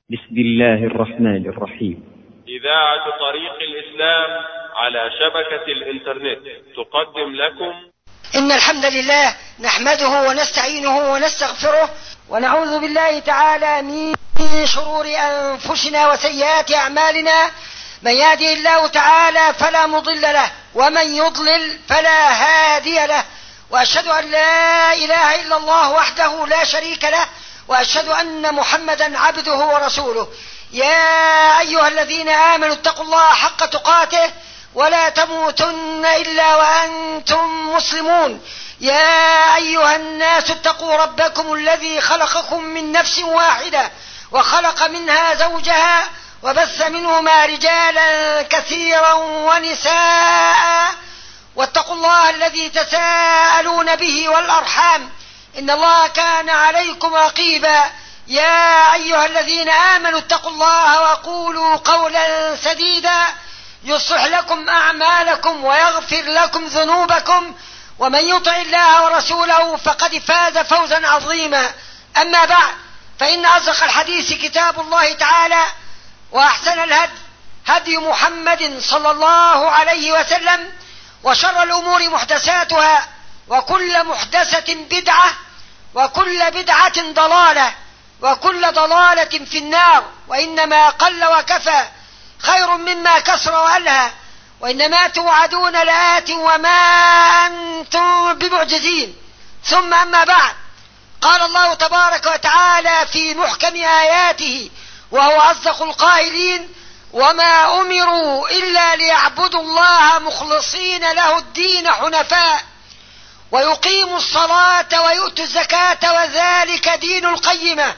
بسم الله الرحمن الرحيم إذاعة طريق الإسلام على شبكة الإنترنت تقدم لكم إن الحمد لله نحمده ونستعينه ونستغفره ونعوذ بالله تعالى من شرور أنفسنا وسيئات أعمالنا من يهده الله تعالى فلا مضل له ومن يضلل فلا هادي له وأشهد أن لا إله إلا الله وحده لا شريك له وأشهد أن محمدا عبده ورسوله يا أيها الذين آمنوا اتقوا الله حق تقاته ولا تموتن إلا وأنتم مسلمون يا أيها الناس اتقوا ربكم الذي خلقكم من نفس واحدة وخلق منها زوجها وبث منهما رجالا كثيرا ونساء واتقوا الله الذي تساءلون به والأرحام إن الله كان عليكم رقيبا يا أيها الذين آمنوا اتقوا الله وقولوا قولا سديدا يصلح لكم أعمالكم ويغفر لكم ذنوبكم ومن يطع الله ورسوله فقد فاز فوزا عظيما أما بعد فإن أصدق الحديث كتاب الله تعالى وأحسن الهدي هدي محمد صلى الله عليه وسلم وشر الأمور محدثاتها وكل محدثة بدعة وكل بدعة ضلالة وكل ضلالة في النار وإنما قل وكفى خير مما كسر وألهى وإنما توعدون لآت وما أنتم بمعجزين ثم أما بعد قال الله تبارك وتعالى في محكم آياته وهو أصدق القائلين وما أمروا إلا ليعبدوا الله مخلصين له الدين حنفاء ويقيموا الصلاة ويؤتوا الزكاة وذلك دين القيمة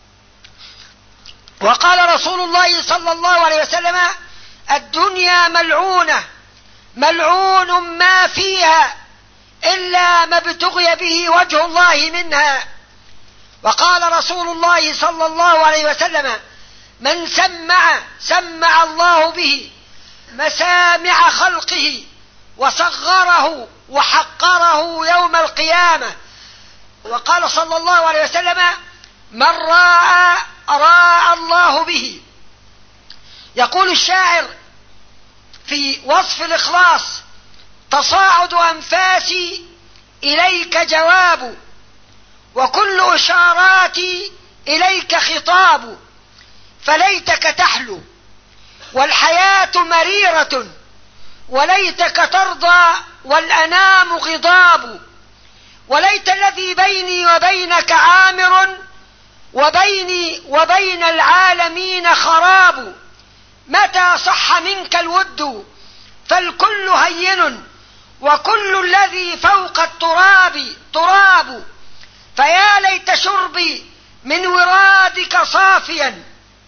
وقال رسول الله صلى الله عليه وسلم الدنيا ملعونة ملعون ما فيها إلا ما ابتغي به وجه الله منها وقال رسول الله صلى الله عليه وسلم من سمع سمع الله به مسامع خلقه وصغره وحقره يوم القيامة وقال صلى الله عليه وسلم من راى راى الله به يقول الشاعر في وصف الإخلاص تصاعد أنفاسي إليك جواب وكل إشاراتي إليك خطاب فليتك تحلو والحياة مريرة وليتك ترضى والأنام غضاب وليت الذي بيني وبينك عامر وبيني وبين العالمين خراب متى صح منك الود فالكل هين وكل الذي فوق التراب تراب فيا ليت شربي من ورادك صافيا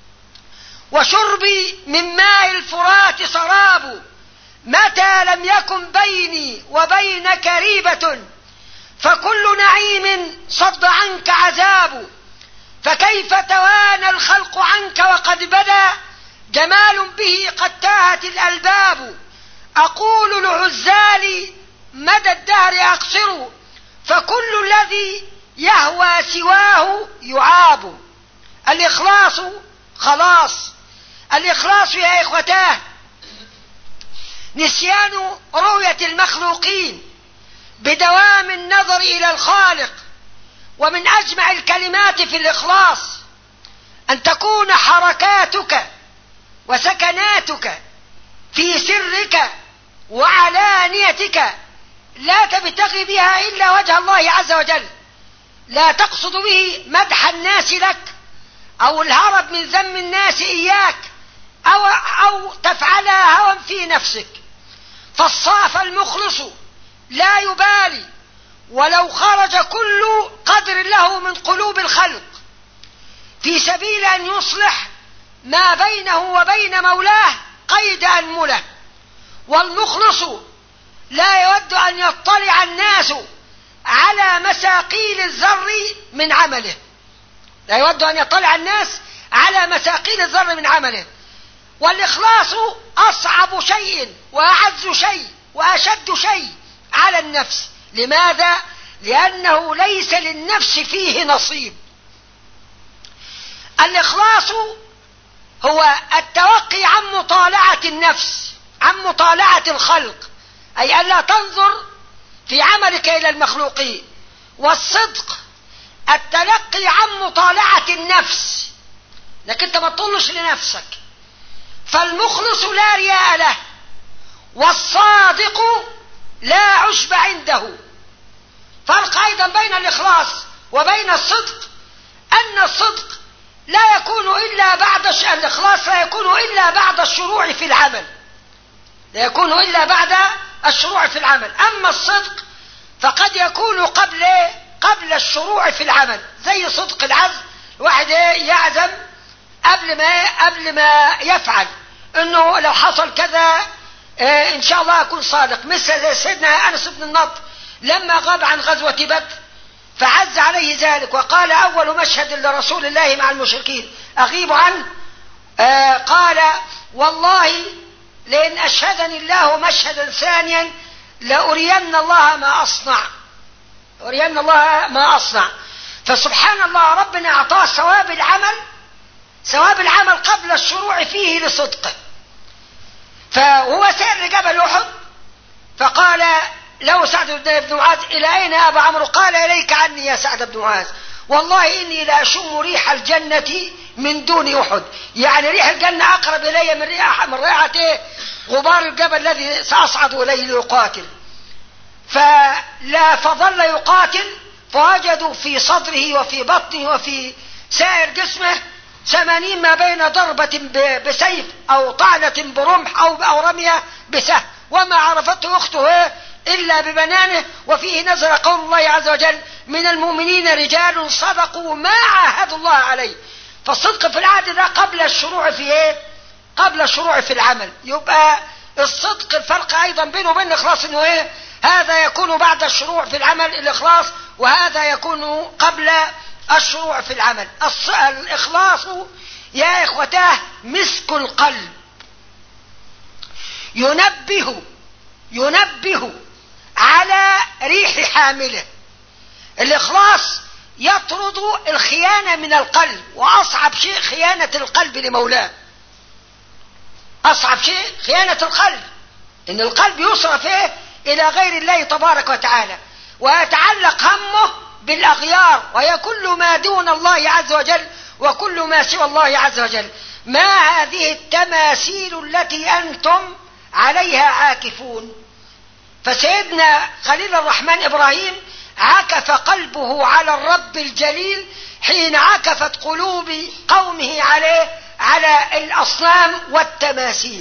وشربي من ماء الفرات سراب متى لم يكن بيني وبينك ريبة فكل نعيم صد عنك عذاب فكيف توانى الخلق عنك وقد بدا جمال به قد تاهت الألباب أقول العزال مدى الدهر أقصر فكل الذي يهوى سواه يعاب الإخلاص خلاص الإخلاص يا إخوتاه نسيان رؤية المخلوقين بدوام النظر إلى الخالق ومن أجمع الكلمات في الإخلاص أن تكون حركاتك وسكناتك في سرك وعلانيتك لا تبتغي بها إلا وجه الله عز وجل لا تقصد به مدح الناس لك أو الهرب من ذم الناس إياك أو, أو تفعلها هوى في نفسك فالصاف المخلص لا يبالي ولو خرج كل قدر له من قلوب الخلق في سبيل أن يصلح ما بينه وبين مولاه قيد أنمله والمخلص لا يود أن يطلع الناس على مساقيل الذر من عمله لا يود أن يطلع الناس على مساقيل الذر من عمله والإخلاص أصعب شيء وأعز شيء وأشد شيء على النفس لماذا؟ لأنه ليس للنفس فيه نصيب الإخلاص هو التوقي عن مطالعة النفس عن مطالعة الخلق أي ألا تنظر في عملك إلى المخلوقين والصدق التلقي عن مطالعة النفس لكن انت ما تطلش لنفسك فالمخلص لا رياء له والصادق لا عشب عنده فرق ايضا بين الاخلاص وبين الصدق ان الصدق لا يكون الا بعد الاخلاص لا يكون الا بعد الشروع في العمل لا يكون الا بعد الشروع في العمل اما الصدق فقد يكون قبل قبل الشروع في العمل زي صدق العزم واحد يعزم قبل ما قبل ما يفعل انه لو حصل كذا اه ان شاء الله اكون صادق مثل زي سيدنا انس بن النضر لما غاب عن غزوه بدر فعز عليه ذلك وقال اول مشهد لرسول الله مع المشركين اغيب عنه اه قال والله لئن اشهدني الله مشهدا ثانيا لارين الله ما اصنع أرين الله ما أصنع فسبحان الله ربنا أعطاه ثواب العمل ثواب العمل قبل الشروع فيه لصدقه فهو سير جبل أحد فقال له سعد بن معاذ إلى أين يا أبا عمرو قال إليك عني يا سعد بن معاذ والله إني لأشم ريح الجنة من دون أحد يعني ريح الجنة أقرب إلي من ريحة من ريحة إيه؟ غبار الجبل الذي سأصعد إليه لأقاتل فلا فظل يقاتل فوجدوا في صدره وفي بطنه وفي سائر جسمه ثمانين ما بين ضربة بسيف أو طعنة برمح أو أو رمية بسهم وما عرفته أخته إلا ببنانه وفيه نزل قول الله عز وجل من المؤمنين رجال صدقوا ما عاهدوا الله عليه فالصدق في العهد ده قبل الشروع في ايه؟ قبل الشروع في العمل يبقى الصدق الفرق ايضا بينه وبين الاخلاص انه ايه؟ هذا يكون بعد الشروع في العمل الإخلاص وهذا يكون قبل الشروع في العمل الإخلاص يا إخوتاه مسك القلب ينبه ينبه على ريح حامله الإخلاص يطرد الخيانة من القلب وأصعب شيء خيانة القلب لمولاه أصعب شيء خيانة القلب إن القلب يصرف إيه إلى غير الله تبارك وتعالى ويتعلق همه بالأغيار وهي كل ما دون الله عز وجل وكل ما سوى الله عز وجل ما هذه التماثيل التي أنتم عليها عاكفون فسيدنا خليل الرحمن إبراهيم عكف قلبه على الرب الجليل حين عكفت قلوب قومه عليه على الأصنام والتماثيل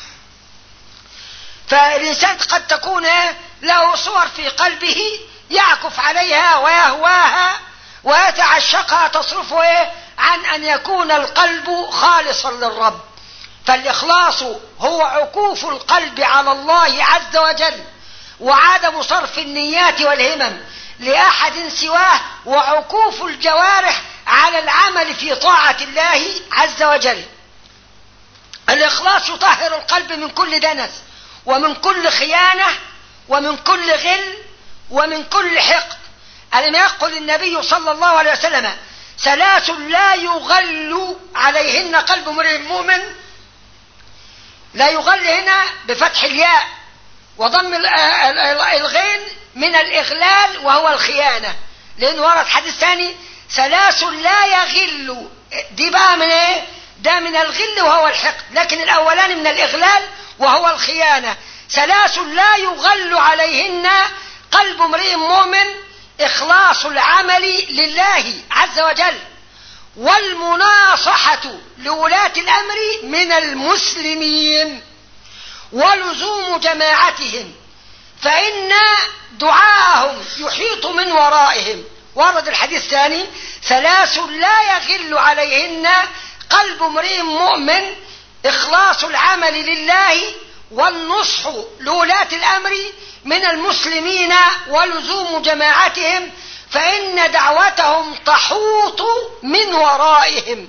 فالإنسان قد تكون له صور في قلبه يعكف عليها ويهواها ويتعشقها تصرفه عن أن يكون القلب خالصا للرب فالإخلاص هو عكوف القلب على الله عز وجل وعدم صرف النيات والهمم لأحد سواه وعكوف الجوارح على العمل في طاعة الله عز وجل الإخلاص يطهر القلب من كل دنس ومن كل خيانة ومن كل غل ومن كل حقد ألم يقل النبي صلى الله عليه وسلم ثلاث لا يغل عليهن قلب امرئ مؤمن لا يغل هنا بفتح الياء وضم الغين من الإغلال وهو الخيانة لأن ورد حديث ثاني ثلاث لا يغل دي بقى من ايه ده من الغل وهو الحقد لكن الأولان من الإغلال وهو الخيانة ثلاث لا يغل عليهن قلب امرئ مؤمن إخلاص العمل لله عز وجل والمناصحة لولاة الأمر من المسلمين ولزوم جماعتهم فإن دعاءهم يحيط من ورائهم ورد الحديث الثاني ثلاث لا يغل عليهن قلب امرئ مؤمن إخلاص العمل لله والنصح لولاة الأمر من المسلمين ولزوم جماعتهم فإن دعوتهم تحوط من ورائهم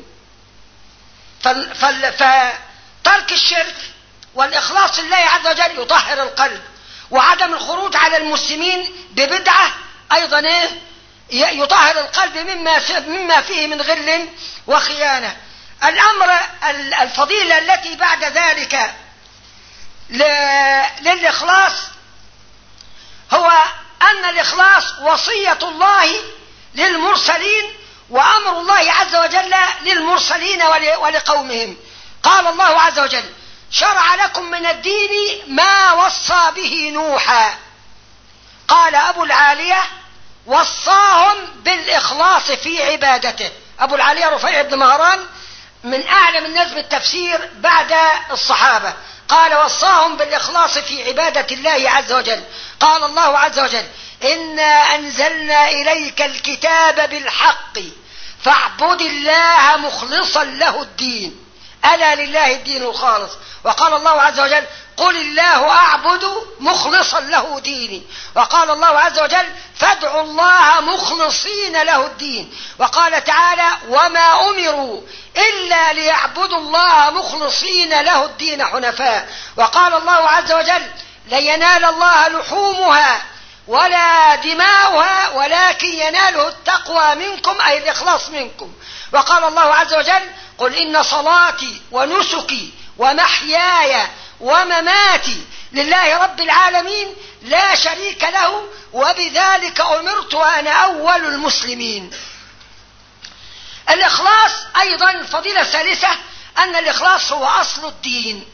فترك الشرك والإخلاص لله عز وجل يطهر القلب وعدم الخروج على المسلمين ببدعة أيضا إيه يطهر القلب مما مما فيه من غل وخيانة الأمر الفضيلة التي بعد ذلك للإخلاص هو أن الإخلاص وصية الله للمرسلين وأمر الله عز وجل للمرسلين ولقومهم قال الله عز وجل شرع لكم من الدين ما وصى به نوحا قال أبو العالية وصاهم بالإخلاص في عبادته أبو العالية رفيع بن مهران من أعلم الناس بالتفسير بعد الصحابة قال وصاهم بالإخلاص في عبادة الله عز وجل قال الله عز وجل إنا أنزلنا إليك الكتاب بالحق فاعبد الله مخلصا له الدين ألا لله الدين الخالص وقال الله عز وجل قل الله أعبد مخلصا له ديني وقال الله عز وجل فادعوا الله مخلصين له الدين وقال تعالى وما أمروا إلا ليعبدوا الله مخلصين له الدين حنفاء وقال الله عز وجل لن ينال الله لحومها ولا دماؤها ولكن يناله التقوى منكم أي الإخلاص منكم وقال الله عز وجل قل إن صلاتي ونسكي ومحياي ومماتي لله رب العالمين لا شريك له وبذلك أمرت وأنا أول المسلمين الإخلاص أيضا فضيلة ثالثة أن الإخلاص هو أصل الدين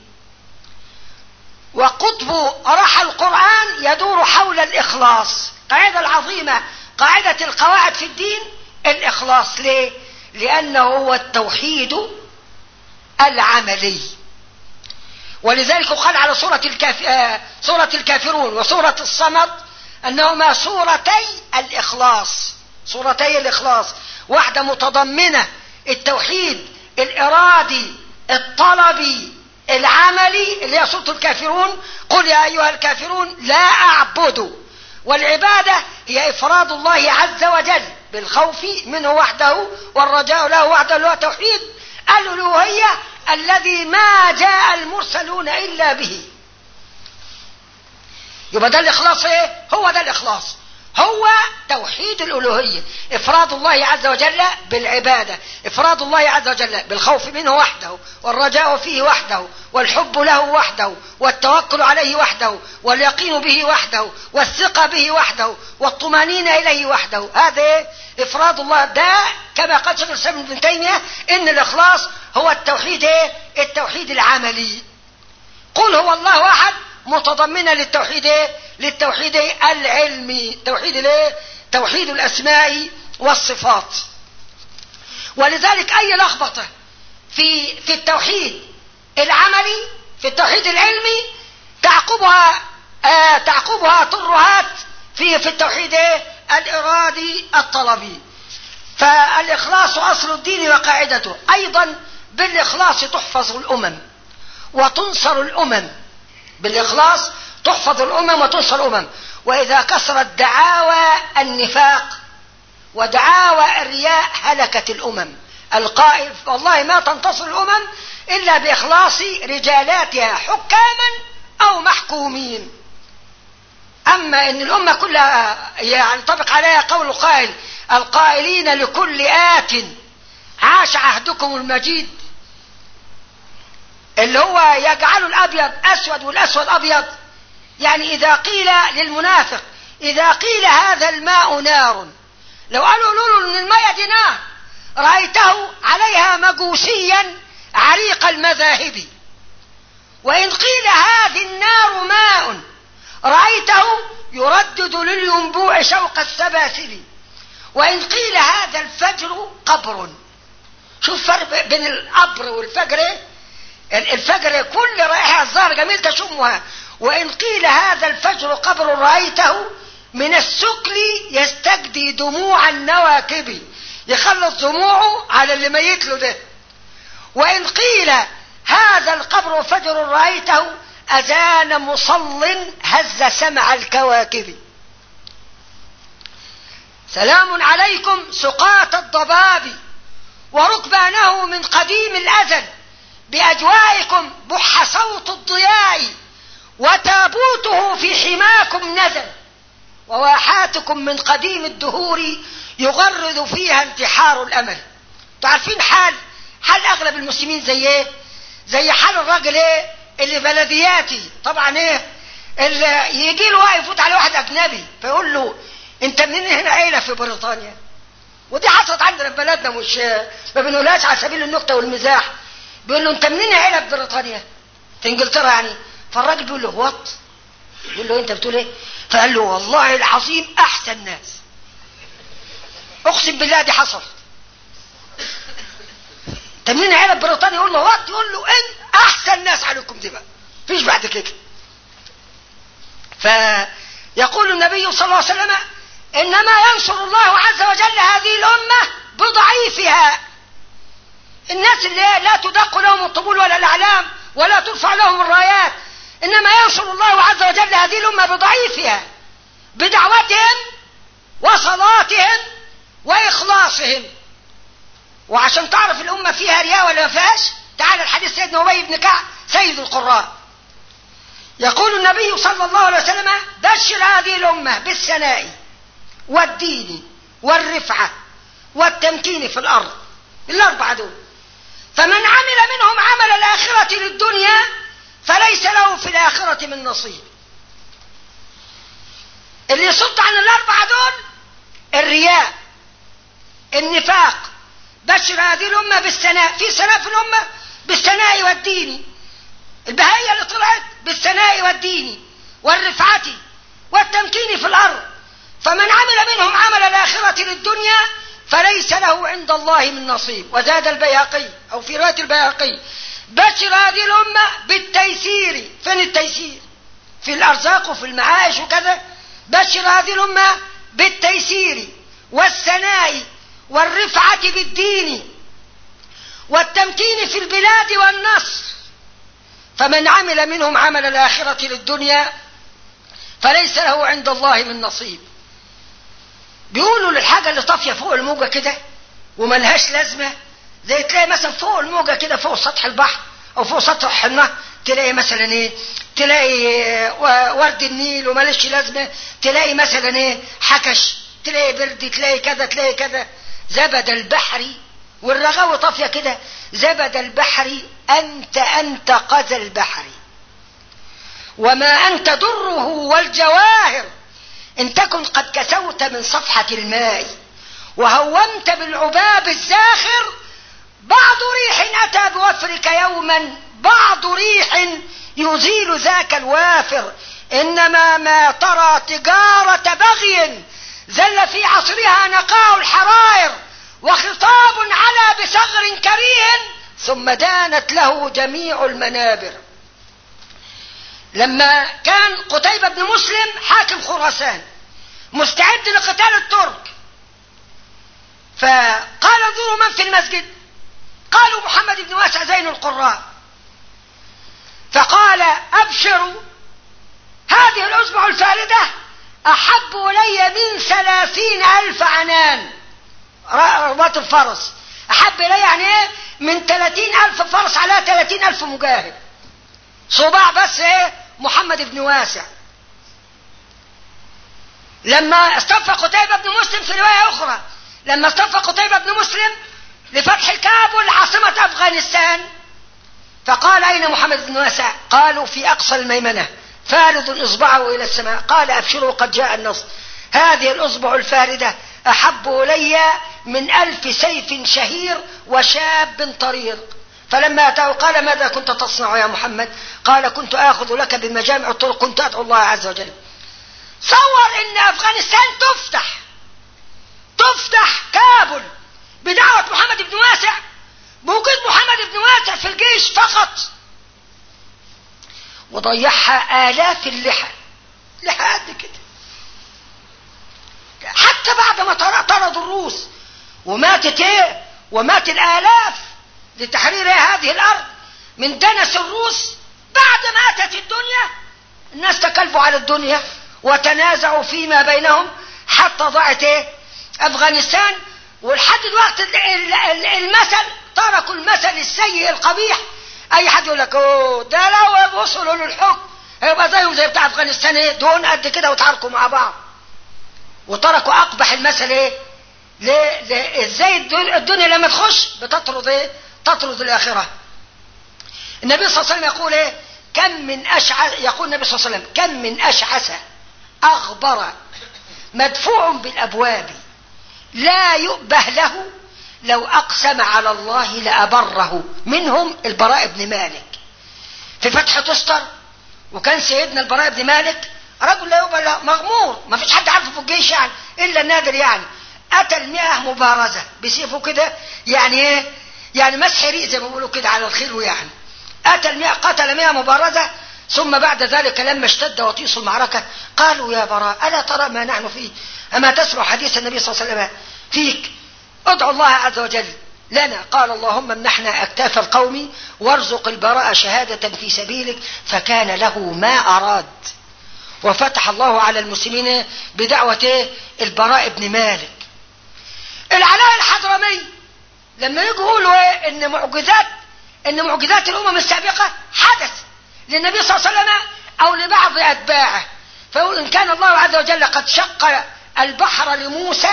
وقطب رحى القرآن يدور حول الإخلاص قاعدة العظيمة قاعدة القواعد في الدين الإخلاص ليه؟ لأنه هو التوحيد العملي ولذلك قال على سورة, الكاف... آه سورة الكافرون وسورة الصمد أنهما سورتي الإخلاص سورتي الإخلاص واحدة متضمنة التوحيد الإرادي الطلبي العملي اللي هي سورة الكافرون قل يا أيها الكافرون لا أعبد والعبادة هي إفراد الله عز وجل بالخوف منه وحده والرجاء له وحده اللي هو توحيد الألوهية الذي ما جاء المرسلون إلا به يبقى ده الإخلاص إيه؟ هو ده الإخلاص هو توحيد الألوهية إفراد الله عز وجل بالعبادة إفراد الله عز وجل بالخوف منه وحده والرجاء فيه وحده والحب له وحده والتوكل عليه وحده واليقين به وحده والثقة به وحده والطمانينة إليه وحده هذا إفراد الله ده كما قال شيخ الإسلام ابن تيمية إن الإخلاص هو التوحيد إيه؟ التوحيد العملي قل هو الله أحد متضمنة للتوحيد إيه؟ للتوحيد العلمي توحيد الايه توحيد الاسماء والصفات ولذلك اي لخبطه في في التوحيد العملي في التوحيد العلمي تعقبها آه تعقبها ترهات في في التوحيد ايه الارادي الطلبي فالاخلاص اصل الدين وقاعدته ايضا بالاخلاص تحفظ الامم وتنصر الامم بالاخلاص تحفظ الأمم وتنصر الأمم وإذا كثرت دعاوى النفاق ودعاوى الرياء هلكت الأمم القائل والله ما تنتصر الأمم إلا بإخلاص رجالاتها حكاما أو محكومين أما إن الأمة كلها ينطبق عليها قول القائل القائلين لكل آت عاش عهدكم المجيد اللي هو يجعل الأبيض أسود والأسود أبيض يعني إذا قيل للمنافق إذا قيل هذا الماء نار لو قالوا له إن الماء دي نار رأيته عليها مجوسيا عريق المذاهب وإن قيل هذه النار ماء رأيته يردد للينبوع شوق السباسل وإن قيل هذا الفجر قبر شوف فرق بين القبر والفجر الفجر كل رائحة الزهر جميل تشمها وإن قيل هذا الفجر قبر رأيته من السكل يستجدي دموع النواكب يخلص دموعه على اللي ميت له ده وإن قيل هذا القبر فجر رأيته أذان مصل هز سمع الكواكب سلام عليكم سقاة الضباب وركبانه من قديم الأزل بأجوائكم بح صوت الضياء وتابوته في حماكم نزل وواحاتكم من قديم الدهور يغرد فيها انتحار الأمل تعرفين حال حال اغلب المسلمين زي ايه زي حال الراجل ايه اللي بلدياتي طبعا ايه اللي يجي له واحد يفوت على واحد اجنبي فيقول له انت منين هنا عيله في بريطانيا ودي حصلت عندنا في بلدنا مش ما بنقولهاش على سبيل النكته والمزاح بيقول له انت منين عيله في بريطانيا في انجلترا يعني فالراجل بيقول له وات يقول له انت بتقول ايه فقال له والله العظيم احسن ناس اقسم بالله دي حصلت انت منين عيله في بريطانيا يقول له وات يقول له ان احسن ناس عليكم دي بقى فيش بعد كده فيقول النبي صلى الله عليه وسلم انما ينصر الله عز وجل هذه الامه بضعيفها الناس اللي لا تدق لهم الطبول ولا الاعلام ولا ترفع لهم الرايات انما ينصر الله عز وجل هذه الامه بضعيفها بدعوتهم وصلاتهم واخلاصهم وعشان تعرف الامه فيها رياء ولا ما فيهاش تعال الحديث سيدنا ابي بن كعب سيد القراء يقول النبي صلى الله عليه وسلم بشر هذه الامه بالثناء والدين والرفعه والتمكين في الارض الاربعه دول فمن عمل منهم عمل الاخره للدنيا فليس له في الاخره من نصيب اللي يصد عن الاربعه دول الرياء النفاق بشر هذه الامه بالثناء في ثناء في الامه بالثناء والدين البهائية اللي طلعت بالثناء والدين والرفعة والتمكين في الأرض فمن عمل منهم عمل الآخرة للدنيا فليس له عند الله من نصيب وزاد البيهقي أو في رواية البيهقي بشر هذه الأمة بالتيسير فين التيسير في الأرزاق وفي المعايش وكذا بشر هذه الأمة بالتيسير والثناء والرفعة بالدين والتمكين في البلاد والنصر فمن عمل منهم عمل الآخرة للدنيا فليس له عند الله من نصيب بيقولوا للحاجة اللي طافية فوق الموجة كده وملهاش لازمة زي تلاقي مثلا فوق الموجة كده فوق سطح البحر أو فوق سطح النهر تلاقي مثلا ايه تلاقي ورد النيل ومالش لازمة تلاقي مثلا ايه حكش تلاقي برد تلاقي كذا تلاقي كذا زبد البحر والرغاوة طافية كده زبد البحر أنت أنت قذى البحر وما أنت دره والجواهر إن تكن قد كسوت من صفحة الماء وهومت بالعباب الزاخر بعض ريح أتى بوفرك يوما بعض ريح يزيل ذاك الوافر إنما ما ترى تجارة بغي زل في عصرها نقاء الحرائر وخطاب على بثغر كريه ثم دانت له جميع المنابر لما كان قتيبة بن مسلم حاكم خراسان مستعد لقتال الترك فقال انظروا من في المسجد قالوا محمد بن واسع زين القراء فقال ابشروا هذه الاسبوع الفاردة احب الي من ثلاثين الف عنان رباط الفرس احب الي يعني ايه من ثلاثين الف فرس على ثلاثين الف مجاهد صباع بس ايه محمد بن واسع لما اصطفى قتيبة بن مسلم في رواية اخرى لما اصطفى قتيبة بن مسلم لفتح الكابل عاصمة افغانستان فقال اين محمد بن واسع قالوا في اقصى الميمنة فارض اصبعه الى السماء قال ابشروا قد جاء النصر هذه الاصبع الفاردة احب الي من الف سيف شهير وشاب طريق فلما اتاه قال ماذا كنت تصنع يا محمد قال كنت اخذ لك بمجامع الطرق كنت ادعو الله عز وجل صور ان افغانستان تفتح تفتح كابل بدعوة محمد بن واسع بوجود محمد بن واسع في الجيش فقط وضيعها آلاف اللحى لحى قد كده حتى بعد ما طردوا الروس وماتت ايه ومات الآلاف لتحرير هذه الأرض من دنس الروس بعد ما أتت الدنيا الناس تكلفوا على الدنيا وتنازعوا فيما بينهم حتى ضاعت ايه افغانستان ولحد الوقت المثل تركوا المثل السيء القبيح اي حد يقول لك اوه ده لو وصلوا للحكم هيبقى زيهم زي بتاع افغانستان ايه دهون قد كده وتعاركوا مع بعض وتركوا اقبح المثل ايه ليه, ليه ازاي الدنيا لما تخش بتطرد ايه تطرد الآخرة النبي صلى الله عليه وسلم يقول ايه كم من أشعث يقول النبي صلى الله عليه وسلم كم من أشعث أغبر مدفوع بالأبواب لا يؤبه له لو أقسم على الله لأبره منهم البراء بن مالك في فتح تستر وكان سيدنا البراء بن مالك رجل لا يقبل مغمور ما فيش حد عارفه في الجيش يعني الا النادر يعني اتى المئة مبارزة بسيفه كده يعني ايه يعني مسح ريق زي ما بيقولوا كده على الخير يعني اتى المئة قتل مئة مبارزة ثم بعد ذلك لما اشتد وطيس المعركة قالوا يا براء ألا ترى ما نحن فيه أما تسمع حديث النبي صلى الله عليه وسلم فيك ادعو الله عز وجل لنا قال اللهم امنحنا أكتاف القوم وارزق البراء شهادة في سبيلك فكان له ما أراد وفتح الله على المسلمين بدعوة البراء بن مالك العلاء الحضرمي لما يجوا يقولوا ايه ان معجزات ان معجزات الامم السابقه حدث للنبي صلى الله عليه وسلم او لبعض اتباعه فيقول ان كان الله عز وجل قد شق البحر لموسى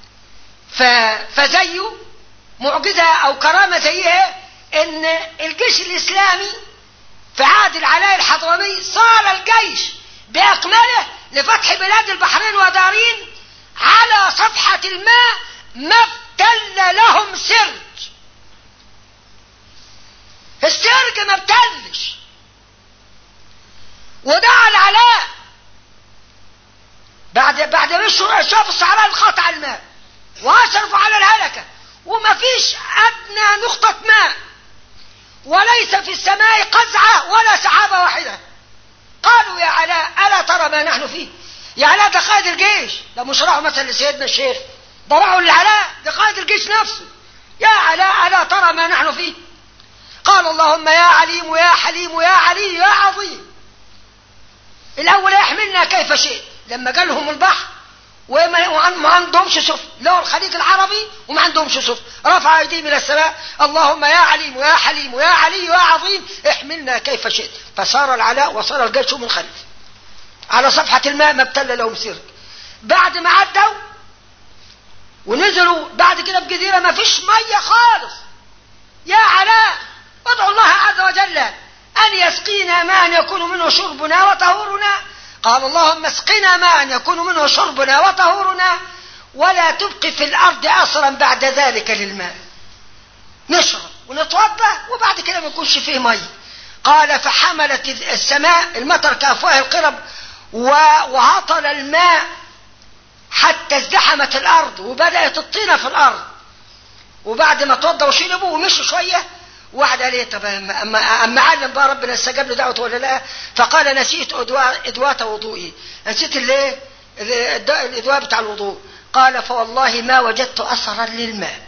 فزيه معجزه او كرامه زيها ان الجيش الاسلامي في عهد العلاء الحضرمي صار الجيش باكمله لفتح بلاد البحرين ودارين على صفحه الماء ما ابتل لهم سرج السرج ما ابتلش ودعا العلاء بعد بعد ما شاف الصحراء انقطع الماء واشرفوا على الهلكه وما فيش ادنى نقطه ماء وليس في السماء قزعه ولا سحابه واحده قالوا يا علاء الا ترى ما نحن فيه يا علاء ده قائد الجيش ده مش راحوا مثلا لسيدنا الشيخ ده راحوا للعلاء ده قائد الجيش نفسه يا علاء الا ترى ما نحن فيه قال اللهم يا عليم يا حليم يا علي يا عظيم الاول يحملنا كيف شئت لما جالهم البحر وما عندهمش سفن له الخليج العربي وما عندهمش سفن رفع ايديهم الى السماء اللهم يا عليم ويا حليم ويا علي ويا عظيم احملنا كيف شئت فصار العلاء وصار الجيش من خلف على صفحة الماء ما ابتل لهم سرك بعد ما عدوا ونزلوا بعد كده بجزيرة ما فيش مية خالص يا علاء ادعو الله عز وجل أن يسقينا ماء يكون منه شربنا وطهورنا قال اللهم اسقنا ماء يكون منه شربنا وطهورنا ولا تبقي في الأرض أثرا بعد ذلك للماء نشرب ونتوضا وبعد كده ما يكونش فيه مي قال فحملت السماء المطر كأفواه القرب وهطل الماء حتى ازدحمت الأرض وبدأت الطينة في الأرض وبعد ما توضى وشربوا ومشوا شوية واحد قال ايه طب اما اما علم بقى ربنا استجاب له دعوته ولا لا فقال نسيت ادوات وضوئي نسيت الايه الادواء بتاع الوضوء قال فوالله ما وجدت اثرا للماء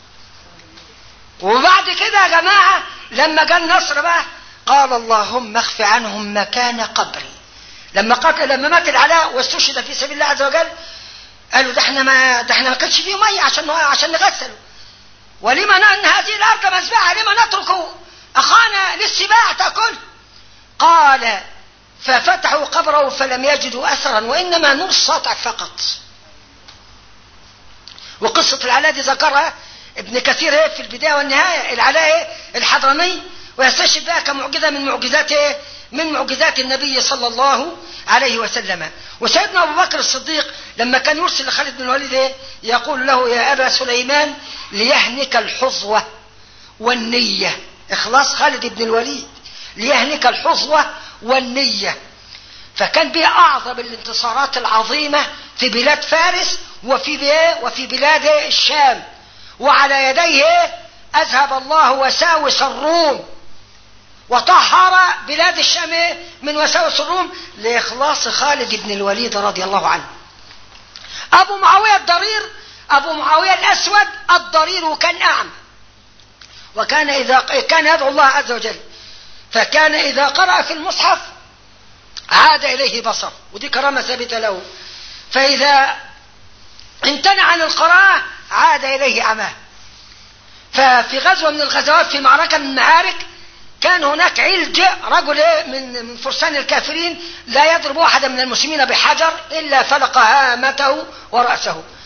وبعد كده يا جماعه لما جاء النصر بقى قال اللهم اخف عنهم مكان قبري لما قتل لما مات العلاء واستشهد في سبيل الله عز وجل قالوا ده احنا ما ده احنا ما كانش فيه ميه عشان عشان نغسله ولما ان هذه الارض مزبعه لما نترك اخانا للسباع تاكل قال ففتحوا قبره فلم يجدوا اثرا وانما نور ساطع فقط وقصه العلاء دي ذكرها ابن كثير في البدايه والنهايه العلاء الحضرمي ويستشهد بها كمعجزه من معجزات من معجزات النبي صلى الله عليه وسلم وسيدنا ابو بكر الصديق لما كان يرسل لخالد بن الوليد يقول له يا ابا سليمان ليهنك الحظوه والنيه اخلاص خالد بن الوليد ليهنك الحظوه والنيه فكان به اعظم الانتصارات العظيمه في بلاد فارس وفي وفي بلاد الشام وعلى يديه اذهب الله وساوس الروم وطهر بلاد الشام من وساوس الروم لإخلاص خالد بن الوليد رضي الله عنه أبو معاوية الضرير أبو معاوية الأسود الضرير كان أعمى وكان إذا كان يدعو الله عز وجل فكان إذا قرأ في المصحف عاد إليه بصر ودي كرامة ثابتة له فإذا امتنع عن القراءة عاد إليه عماه ففي غزوة من الغزوات في معركة من المعارك كان هناك علج رجل من من فرسان الكافرين لا يضرب احدا من المسلمين بحجر الا فلق هامته وراسه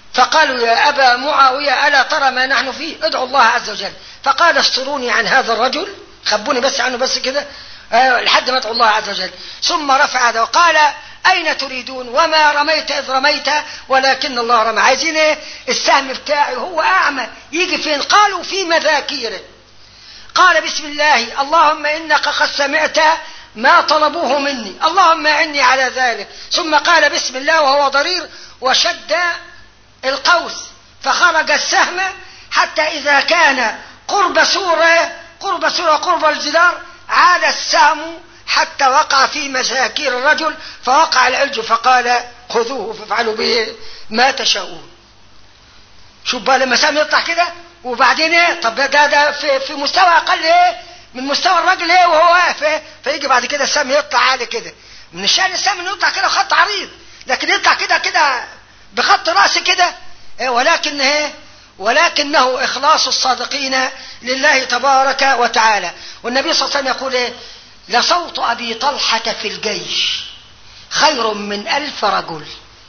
فقالوا يا أبا معاوية ألا ترى ما نحن فيه ادعوا الله عز وجل فقال استروني عن هذا الرجل خبوني بس عنه بس كده آه، لحد ما ادعو الله عز وجل ثم رفع هذا وقال أين تريدون وما رميت إذ رميت ولكن الله رمى عايزين إيه السهم بتاعي هو أعمى يجي فين قالوا في مذاكيره قال بسم الله اللهم إنك قد سمعت ما طلبوه مني اللهم أعني على ذلك ثم قال بسم الله وهو ضرير وشد القوس فخرج السهم حتى إذا كان قرب سورة قرب سورة قرب الجدار عاد السهم حتى وقع في مساكير الرجل فوقع العلج فقال خذوه فافعلوا به ما تشاءون شوف بقى لما سهم يطلع كده وبعدين ايه طب ده ده في, في مستوى اقل ايه من مستوى الراجل ايه وهو واقف ايه فيجي بعد كده السهم يطلع عالي كده من الشان السهم انه يطلع كده خط عريض لكن يطلع كده كده بخط راس كده إيه ولكن ايه ولكنه اخلاص الصادقين لله تبارك وتعالى والنبي صلى الله عليه وسلم يقول ايه لصوت ابي طلحه في الجيش خير من الف رجل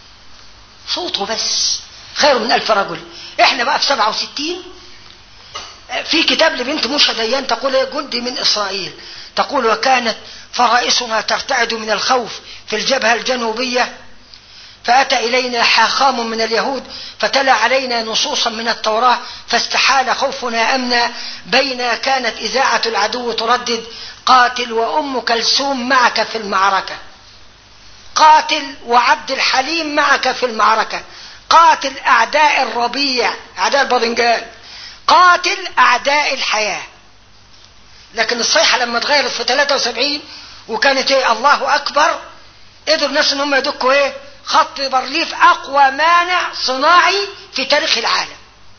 صوته بس خير من الف رجل احنا بقى في سبعة وستين في كتاب لبنت موسى ديان تقول ايه جندي من اسرائيل تقول وكانت فرائسنا ترتعد من الخوف في الجبهة الجنوبية فأتى إلينا حاخام من اليهود فتلا علينا نصوصا من التوراة فاستحال خوفنا أمنا بين كانت إذاعة العدو تردد قاتل وأم كلثوم معك في المعركة قاتل وعبد الحليم معك في المعركة قاتل أعداء الربيع أعداء الباذنجان قاتل أعداء الحياة لكن الصيحة لما اتغيرت في 73 وكانت ايه الله أكبر قدروا الناس ان هم يدكوا ايه خط برليف أقوى مانع صناعي في تاريخ العالم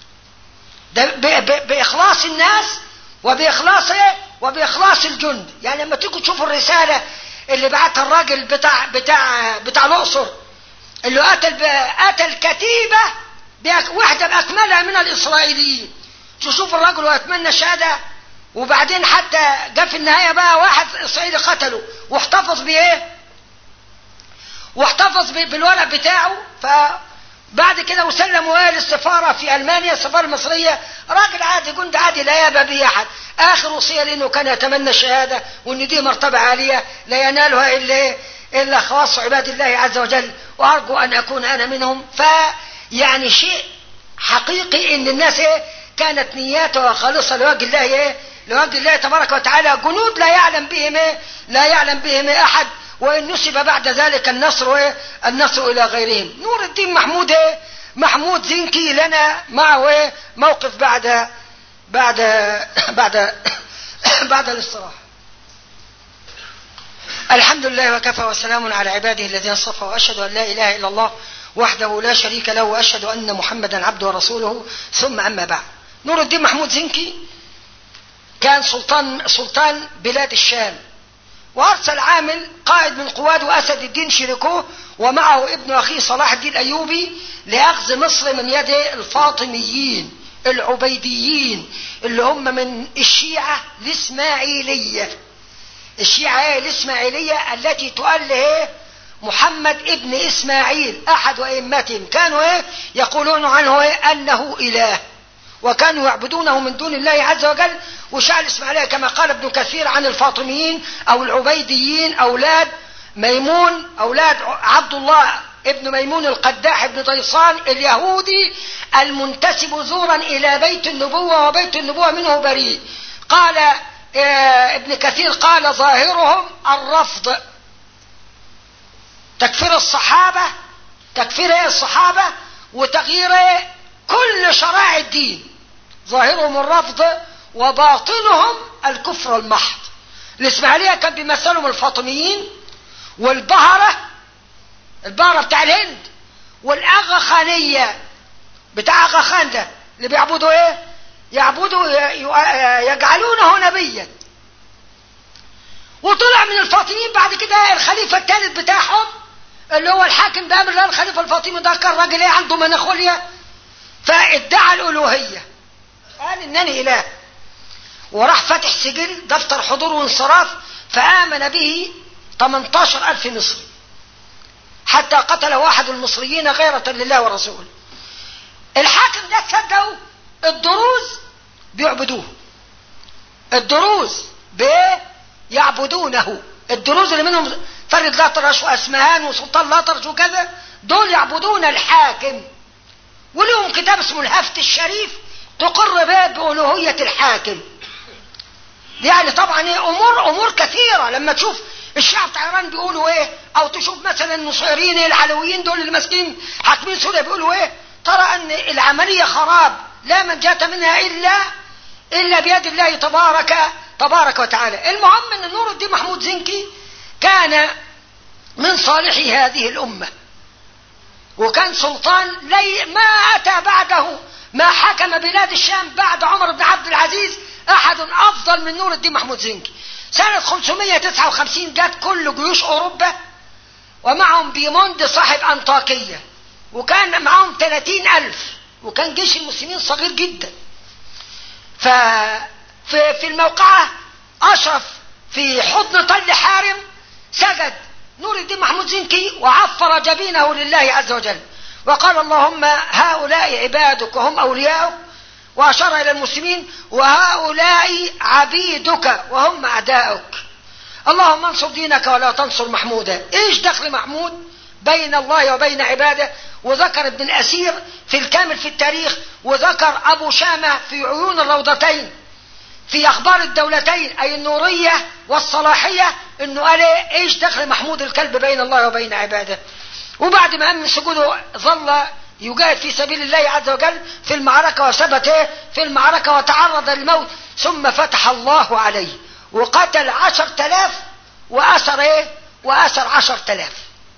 ده بإخلاص الناس وبإخلاص ايه وبإخلاص الجند يعني لما تيجوا تشوفوا الرسالة اللي بعتها الراجل بتاع بتاع بتاع الأقصر اللي قتل قتل كتيبة واحدة بأكملها من الإسرائيليين تشوف الرجل ويتمنى شهادة وبعدين حتى جاء في النهاية بقى واحد إسرائيلي قتله واحتفظ بإيه؟ واحتفظ بالورق بتاعه فبعد كده وسلموا للسفارة في ألمانيا السفارة المصرية راجل عادي جند عادي لا يأبى به أحد آخر وصية لأنه كان يتمنى الشهادة وأن دي مرتبة عالية لا ينالها إلا إلا خواص عباد الله عز وجل وأرجو أن أكون أنا منهم فيعني شيء حقيقي إن الناس إيه كانت نياتها خالصة لوجه الله إيه لوجه الله تبارك وتعالى جنود لا يعلم بهم إيه لا يعلم بهم إيه أحد وإن نسب بعد ذلك النصر إيه النصر إلى غيرهم نور الدين محمود إيه محمود زنكي لنا معه إيه موقف بعد بعد بعد بعد الاستراحة الحمد لله وكفى وسلام على عباده الذين اصطفى واشهد ان لا اله الا الله وحده لا شريك له واشهد ان محمدا عبده ورسوله ثم اما بعد نور الدين محمود زنكي كان سلطان سلطان بلاد الشام وارسل عامل قائد من قواد واسد الدين شركوه ومعه ابن اخيه صلاح الدين الايوبي لاخذ مصر من يد الفاطميين العبيديين اللي هم من الشيعه الاسماعيليه الشيعة ايه الاسماعيلية التي تؤله ايه محمد ابن اسماعيل احد ائمتهم كانوا ايه يقولون عنه ايه انه اله وكانوا يعبدونه من دون الله عز وجل وشاء الاسماعيلية كما قال ابن كثير عن الفاطميين او العبيديين اولاد ميمون اولاد عبد الله ابن ميمون القداح ابن ضيصان اليهودي المنتسب زورا الى بيت النبوة وبيت النبوة منه بريء قال ابن كثير قال ظاهرهم الرفض تكفير الصحابة تكفير الصحابة وتغيير كل شرائع الدين ظاهرهم الرفض وباطنهم الكفر المحض الإسماعيلية كان بيمثلهم الفاطميين والبهرة البهرة بتاع الهند والأغا خانية بتاع أغا خان ده اللي بيعبدوا ايه يعبدوا يجعلونه نبيا وطلع من الفاطميين بعد كده الخليفة الثالث بتاعهم اللي هو الحاكم بأمر الله الخليفة الفاطمي ده كان راجل ايه عنده مناخوليا فادعى الألوهية قال إنني إله وراح فتح سجل دفتر حضور وانصراف فآمن به 18 ألف مصري حتى قتل واحد المصريين غيرة لله ورسوله الحاكم ده تصدقوا الدروز بيعبدوه الدروز بيعبدونه الدروز اللي منهم فرد الأطرش وأسمهان وسلطان الأطرش وكذا دول يعبدون الحاكم ولهم كتاب اسمه الهفت الشريف تقر به بألوهية الحاكم يعني طبعا ايه امور امور كثيره لما تشوف الشعب بتاع ايران بيقولوا ايه او تشوف مثلا النصيريين العلويين دول اللي ماسكين حاكمين سوريا بيقولوا ايه ترى ان العمليه خراب لا منجاة منها الا الا بيد الله تبارك تبارك وتعالى المهم ان نور الدين محمود زنكي كان من صالحي هذه الامه وكان سلطان لي ما اتى بعده ما حكم بلاد الشام بعد عمر بن عبد العزيز احد افضل من نور الدين محمود زنكي سنة 559 جت كل جيوش اوروبا ومعهم بيموند صاحب انطاكية وكان معهم 30 الف وكان جيش المسلمين صغير جدا ف في, في الموقعة اشرف في حضن طل حارم سجد نور الدين محمود زنكي وعفر جبينه لله عز وجل وقال اللهم هؤلاء عبادك وهم اولياؤك وأشار إلى المسلمين وهؤلاء عبيدك وهم أعداؤك اللهم انصر دينك ولا تنصر محمودا إيش دخل محمود بين الله وبين عباده وذكر ابن الأسير في الكامل في التاريخ وذكر أبو شامة في عيون الروضتين في أخبار الدولتين أي النورية والصلاحية إنه قال إيش دخل محمود الكلب بين الله وبين عباده وبعد ما أمن سجوده ظل يجاهد في سبيل الله عز وجل في المعركة وثبت في المعركة وتعرض للموت ثم فتح الله عليه وقتل عشر تلاف وأسر ايه وأسر عشر تلاف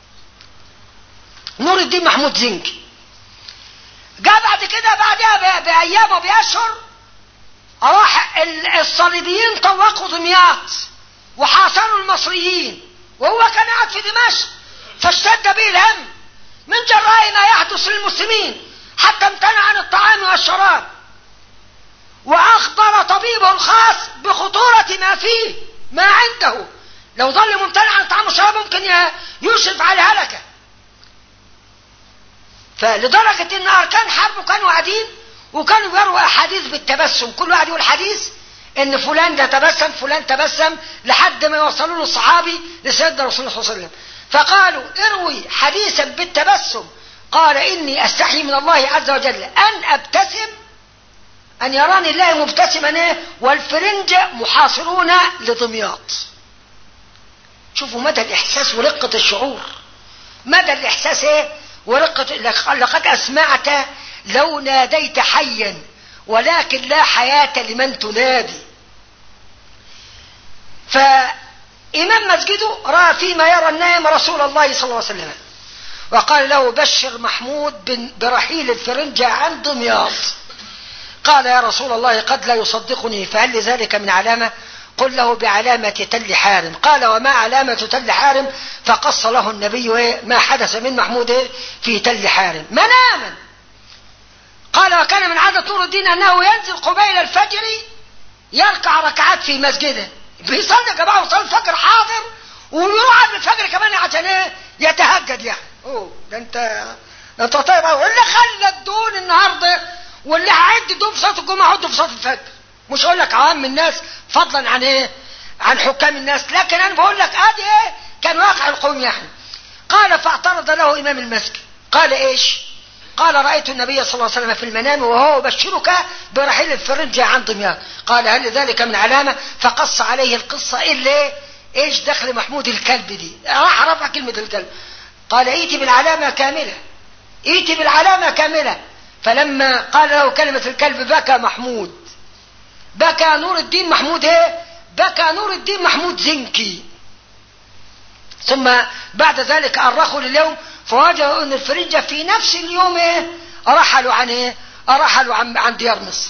نور الدين محمود زنكي جاء بعد كده بعدها بأيام وبأشهر راح الصليبيين طوقوا دمياط وحاصروا المصريين وهو كان قاعد في دمشق فاشتد به الهم من جراء ما يحدث للمسلمين حتى امتنع عن الطعام والشراب واخبر طبيبه الخاص بخطورة ما فيه ما عنده لو ظل ممتنع عن الطعام والشراب ممكن يشرف على هلكة فلدرجة ان اركان حرب كانوا قاعدين وكانوا يروا احاديث بالتبسم كل واحد يقول حديث ان فلان ده تبسم فلان تبسم لحد ما يوصلوا له الصحابي لسيدنا رسول الله صلى الله عليه وسلم فقالوا اروي حديثا بالتبسم قال إني أستحي من الله عز وجل أن أبتسم أن يراني الله مبتسما والفرنج محاصرون لدمياط شوفوا مدى الإحساس ورقة الشعور مدى الإحساس إيه ورقة لقد أسمعت لو ناديت حيا ولكن لا حياة لمن تنادي ف إمام مسجده رأى فيما يرى النائم رسول الله صلى الله عليه وسلم وقال له بشر محمود برحيل الفرنجة عن دمياط قال يا رسول الله قد لا يصدقني فهل لذلك من علامة قل له بعلامة تل حارم قال وما علامة تل حارم فقص له النبي ما حدث من محمود في تل حارم مناما قال وكان من عادة نور الدين أنه ينزل قبيل الفجر يركع ركعات في مسجده بيصلي يا جماعه وصلي الفجر حاضر ويروح قبل الفجر كمان عشان ايه يتهجد يعني اوه ده انت ده انت طيب قوي اللي خلى الدون النهارده واللي هيعد الدون في صلاه الجمعه عده في صلاه الفجر مش هقول لك عوام الناس فضلا عن ايه عن حكام الناس لكن انا بقول لك ادي ايه كان واقع القوم يعني قال فاعترض له امام المسجد قال ايش قال رأيت النبي صلى الله عليه وسلم في المنام وهو يبشرك برحيل الفرنجة عن دمياط قال هل ذلك من علامة فقص عليه القصة إلا إيش دخل محمود الكلب دي راح رفع كلمة الكلب قال ائتي بالعلامة كاملة ائتي بالعلامة كاملة فلما قال له كلمة الكلب بكى محمود بكى نور الدين محمود ايه بكى نور الدين محمود زنكي ثم بعد ذلك أرخوا لليوم فوجدوا ان الفرنجة في نفس اليوم ايه رحلوا عن ايه رحلوا عن, عن ديار مصر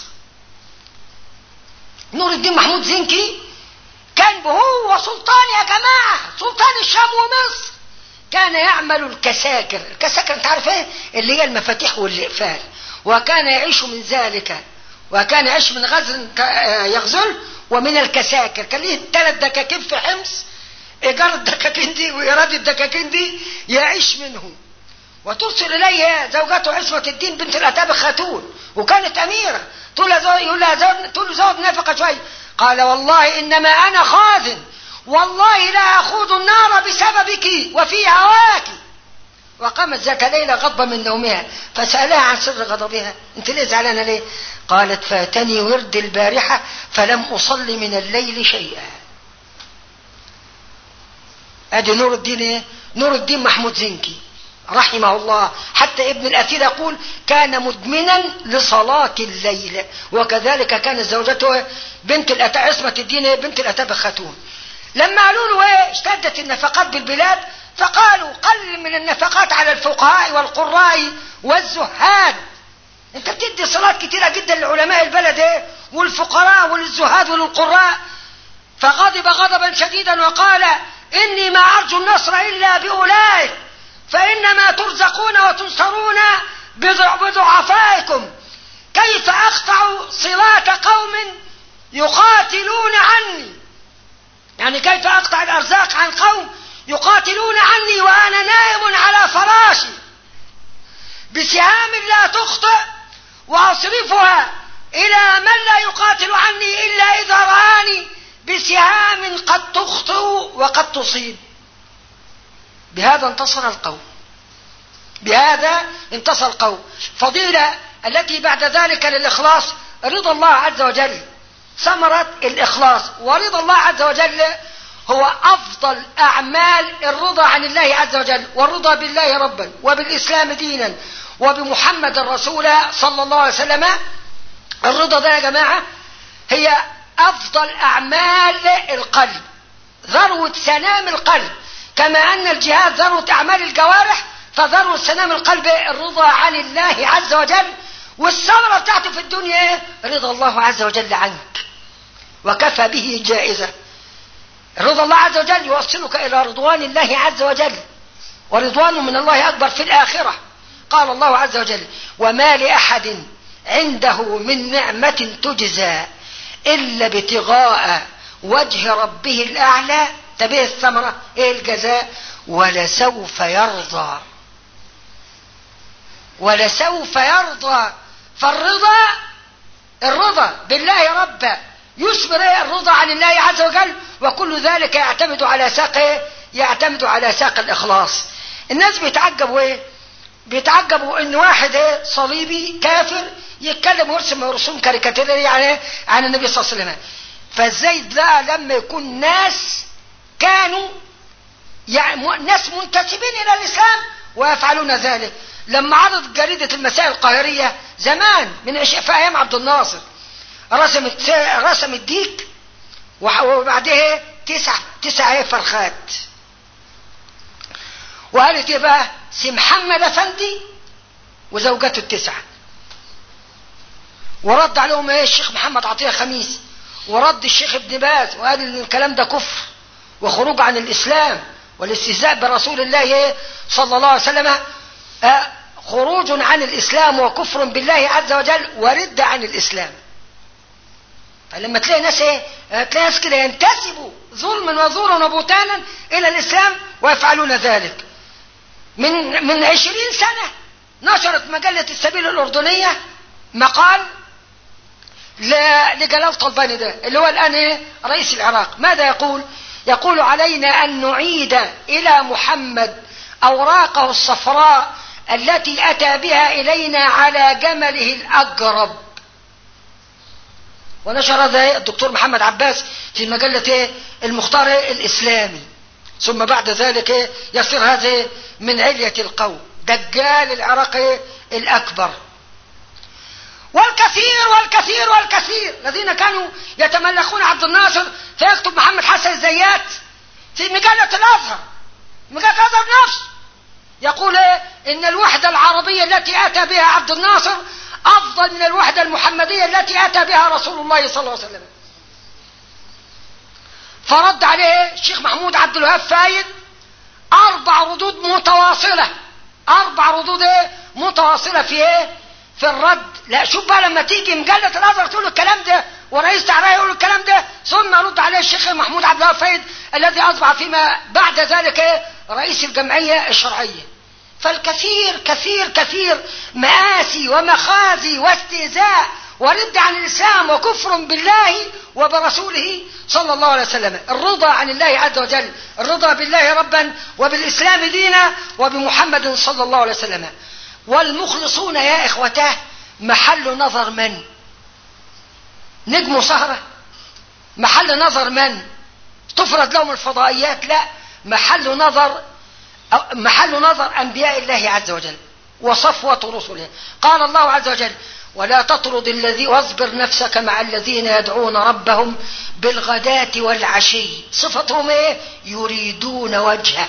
نور الدين محمود زنكي كان هو سلطان يا جماعة سلطان الشام ومصر كان يعمل الكساكر الكساكر انت عارف ايه اللي هي المفاتيح والاقفال وكان يعيش من ذلك وكان يعيش من غزل يغزل ومن الكساكر كان ليه ثلاث دكاكين في حمص ايجار الدكاكين دي وايراد الدكاكين دي يعيش منهم وترسل إليه زوجته عصمة الدين بنت الأتاب خاتون وكانت أميرة تقول لها زوج يقول لها زوج تقول له زوج نفقة شوية قال والله إنما أنا خاذن والله لا أخوض النار بسببك وفي هواك وقامت ذات ليلة غضبة من نومها فسألها عن سر غضبها انت ليه زعلانة ليه قالت فاتني ورد البارحة فلم أصلي من الليل شيئا ادي نور الدين ايه نور الدين محمود زنكي رحمه الله حتى ابن الأثير يقول كان مدمنا لصلاة الليل وكذلك كانت زوجته بنت الأتى عصمة الدين بنت الأتاب خاتون لما قالوا له ايه اشتدت النفقات بالبلاد فقالوا قلل من النفقات على الفقهاء والقراء والزهاد انت بتدي صلاة كتيرة جدا لعلماء البلد ايه والفقراء وللزهاد وللقراء فغضب غضبا شديدا وقال اني ما ارجو النصر الا باولئك فانما ترزقون وتنصرون بضعفائكم كيف اقطع صلاة قوم يقاتلون عني يعني كيف اقطع الارزاق عن قوم يقاتلون عني وانا نائم على فراشي بسهام لا تخطئ واصرفها الى من لا يقاتل عني الا اذا رآني بسهام قد تخطئ وقد تصيب بهذا انتصر القوم بهذا انتصر القوم فضيلة التي بعد ذلك للإخلاص رضا الله عز وجل ثمرة الإخلاص ورضا الله عز وجل هو أفضل أعمال الرضا عن الله عز وجل والرضا بالله ربا وبالإسلام دينا وبمحمد رسولا صلى الله عليه وسلم الرضا ده يا جماعة هي أفضل أعمال القلب ذروة سنام القلب كما أن الجهاد ذروة أعمال الجوارح فذروة سنام القلب الرضا عن الله عز وجل والثمرة بتاعته في الدنيا رضا الله عز وجل عنك وكفى به جائزة رضا الله عز وجل يوصلك إلى رضوان الله عز وجل ورضوان من الله أكبر في الآخرة قال الله عز وجل وما لأحد عنده من نعمة تجزى إلا ابتغاء وجه ربه الأعلى تبيه الثمرة إيه الجزاء ولسوف يرضى ولسوف يرضى فالرضا الرضا بالله ربا يثمر الرضا عن الله عز وجل وكل ذلك يعتمد على ساق يعتمد على ساق الإخلاص الناس بيتعجبوا ايه بيتعجبوا ان واحد ايه صليبي كافر يتكلم ويرسم رسوم كاريكاتيرية يعني عن النبي صلى الله عليه وسلم فازاي ده لما يكون ناس كانوا يعني ناس منتسبين الى الاسلام ويفعلون ذلك لما عرض جريدة المسائل القاهرية زمان من في ايام عبد الناصر رسمت رسم الديك وبعدها تسع تسع ايه فرخات وقالت ايه بقى سي محمد افندي وزوجته التسعه ورد عليهم ايه الشيخ محمد عطيه خميس ورد الشيخ ابن باز وقال ان الكلام ده كفر وخروج عن الاسلام والاستهزاء برسول الله ايه صلى الله عليه وسلم آه خروج عن الاسلام وكفر بالله عز وجل ورد عن الاسلام فلما تلاقي ناس ايه تلاقي ناس كده ينتسبوا ظلما وزورا وبهتانا الى الاسلام ويفعلون ذلك من من عشرين سنة نشرت مجلة السبيل الأردنية مقال لجلال طلباني ده اللي هو الآن إيه رئيس العراق ماذا يقول يقول علينا أن نعيد إلى محمد أوراقه الصفراء التي أتى بها إلينا على جمله الأقرب ونشر هذا الدكتور محمد عباس في مجلة المختار الإسلامي ثم بعد ذلك يصير هذا من علية القوم دجال العراق الأكبر والكثير والكثير والكثير الذين كانوا يتملكون عبد الناصر فيكتب محمد حسن الزيات في مجلة الأزهر مجلة الأزهر نفسه يقول إيه؟ إن الوحدة العربية التي أتى بها عبد الناصر أفضل من الوحدة المحمدية التي أتى بها رسول الله صلى الله عليه وسلم فرد عليه الشيخ محمود عبد الوهاب فايد أربع ردود متواصلة أربع ردود إيه؟ متواصلة في إيه؟ في الرد لا شوف بقى لما تيجي مجلة الأزهر تقول الكلام ده ورئيس تعالى يقول الكلام ده ثم رد عليه الشيخ محمود عبد الوهاب فايد الذي أصبح فيما بعد ذلك إيه؟ رئيس الجمعية الشرعية فالكثير كثير كثير مآسي ومخازي واستهزاء ورد عن الإسلام وكفر بالله وبرسوله صلى الله عليه وسلم الرضا عن الله عز وجل الرضا بالله ربا وبالإسلام دينا وبمحمد صلى الله عليه وسلم والمخلصون يا إخوتاه محل نظر من نجم سهرة محل نظر من تفرض لهم الفضائيات لا محل نظر محل نظر أنبياء الله عز وجل وصفوة رسله قال الله عز وجل ولا تطرد الذي واصبر نفسك مع الذين يدعون ربهم بالغداة والعشي صفتهم ايه يريدون وجهه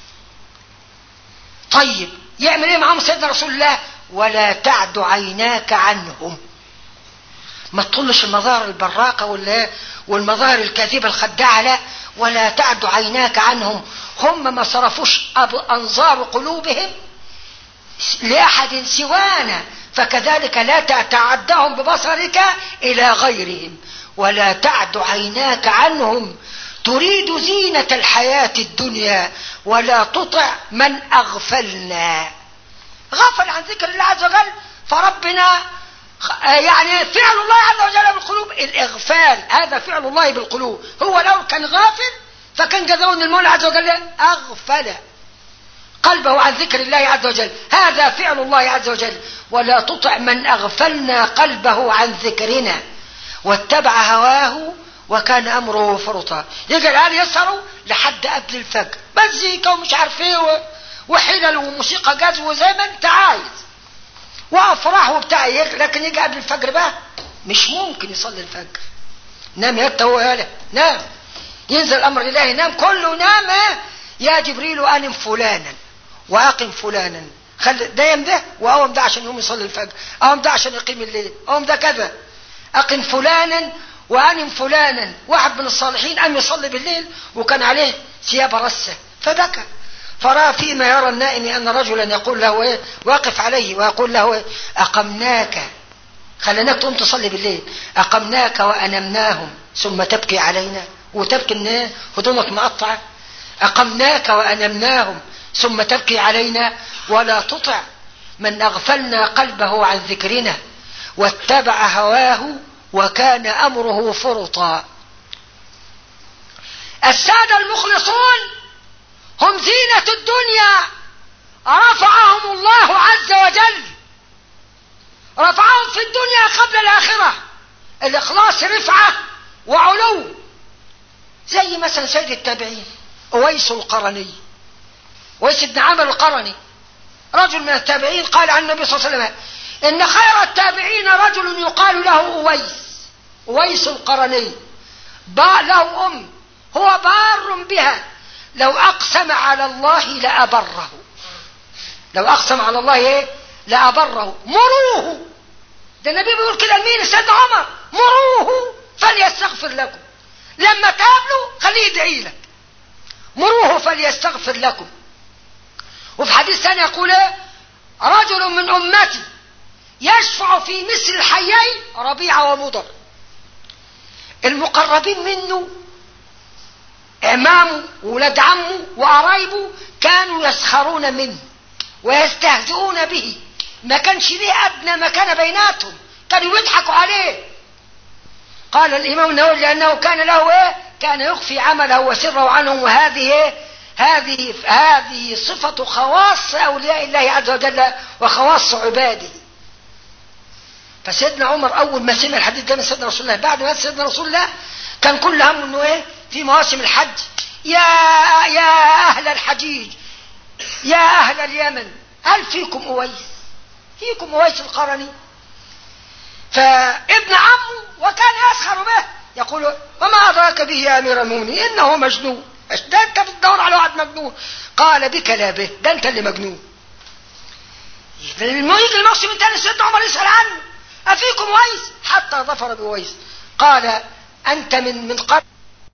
طيب يعمل ايه معهم سيدنا رسول الله ولا تعد عيناك عنهم ما تطلش المظاهر البراقة ولا والمظاهر الكاذبة الخداعة لا ولا تعد عيناك عنهم هم ما صرفوش أنظار قلوبهم لأحد سوانا فكذلك لا تتعدهم ببصرك إلى غيرهم ولا تعد عيناك عنهم تريد زينة الحياة الدنيا ولا تطع من أغفلنا غفل عن ذكر الله عز وجل فربنا يعني فعل الله عز وجل بالقلوب الإغفال هذا فعل الله بالقلوب هو لو كان غافل فكان جزاؤه ان المولى عز وجل أغفل قلبه عن ذكر الله عز وجل هذا فعل الله عز وجل ولا تطع من أغفلنا قلبه عن ذكرنا واتبع هواه وكان أمره فرطا يجي الآن يسهروا لحد قبل الفجر مزيكا ومش عارف ايه وحلل وموسيقى جاز وزي ما انت عايز وافراح وبتاع لكن يجي قبل الفجر بقى مش ممكن يصلي الفجر نام يا هو يالا نام ينزل الامر الالهي نام كله نام يا جبريل انم فلانا واقم فلانا خلي ده يم ده واقوم ده عشان يقوم يصلي الفجر اقوم ده عشان يقيم الليل اقوم ده كذا اقم فلانا وانم فلانا واحد من الصالحين قام يصلي بالليل وكان عليه ثياب رسه فبكى فرأى فيما يرى النائم أن رجلا يقول له إيه واقف عليه ويقول له إيه أقمناك خليناك تقوم تصلي بالليل أقمناك وأنمناهم ثم تبكي علينا وتبكي إن هدومك مقطعة أقمناك وأنمناهم ثم تبكي علينا ولا تطع من أغفلنا قلبه عن ذكرنا واتبع هواه وكان أمره فرطا السادة المخلصون هم زينة الدنيا رفعهم الله عز وجل رفعهم في الدنيا قبل الآخرة الإخلاص رفعة وعلو زي مثلا سيد التابعين أويس القرني أويس بن عامر القرني رجل من التابعين قال عن النبي صلى الله عليه وسلم إن خير التابعين رجل يقال له أويس أويس القرني باء له أم هو بار بها لو أقسم على الله لأبره لو أقسم على الله إيه لأبره مروه ده النبي بيقول كده لمين سيدنا عمر مروه فليستغفر لكم لما تقابله خليه يدعي لك مروه فليستغفر لكم وفي حديث ثاني يقول ايه رجل من امتي يشفع في مثل الحيين ربيعه ومضر المقربين منه امامه وولاد عمه وقرايبه كانوا يسخرون منه ويستهزئون به ما كانش ليه ادنى مكان بيناتهم كانوا يضحكوا عليه قال الامام النووي لانه كان له ايه كان يخفي عمله وسره عنهم وهذه ايه هذه هذه صفة خواص أولياء الله عز وجل وخواص عباده فسيدنا عمر أول ما سمع الحديث ده من سيدنا رسول الله بعد ما سيدنا رسول الله كان كل همه إنه إيه في مواسم الحج يا يا أهل الحجيج يا أهل اليمن هل فيكم أويس فيكم أويس القرني فابن عمه وكان يسخر به يقول وما أدراك به يا أمير المؤمنين إنه مجنون ده أنت بتدور على واحد مجنون قال بك لا به ده أنت اللي مجنون يجي الموسم الثاني سيدنا عمر يسأل عنه أفيكم ويس حتى ظفر بويس قال أنت من من قبل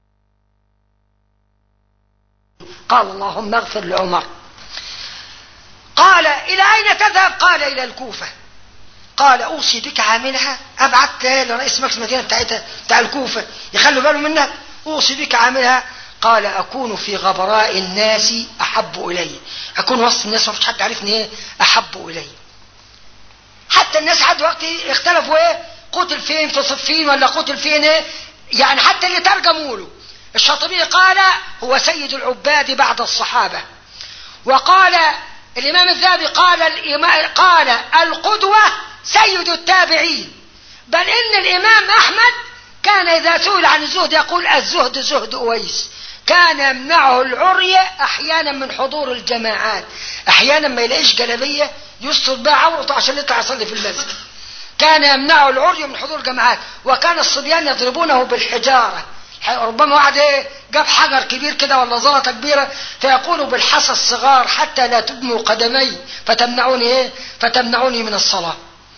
قال اللهم اغفر لعمر قال إلى أين تذهب قال إلى الكوفة قال أوصي بك عاملها أبعت لرئيس مجلس المدينة بتاعتها بتاع الكوفة يخلوا باله منها أوصي بك عاملها قال أكون في غبراء الناس أحب إلي أكون وسط الناس ما فيش حد عارفني إيه أحب إلي حتى الناس حد وقت اختلفوا إيه قتل فين في صفين ولا قتل فين إيه يعني حتى اللي ترجموا له الشاطبي قال هو سيد العباد بعد الصحابة وقال الإمام الذهبي قال قال القدوة سيد التابعين بل إن الإمام أحمد كان إذا سئل عن الزهد يقول الزهد زهد أويس كان يمنعه العري أحيانا من حضور الجماعات أحيانا ما يلاقيش جلبية يستر بها عورته عشان يطلع يصلي في المسجد كان يمنعه العري من حضور الجماعات وكان الصبيان يضربونه بالحجارة ربما واحد ايه جاب حجر كبير كده ولا زلطه كبيره فيقول بالحصى الصغار حتى لا تدموا قدمي فتمنعوني ايه فتمنعوني من الصلاه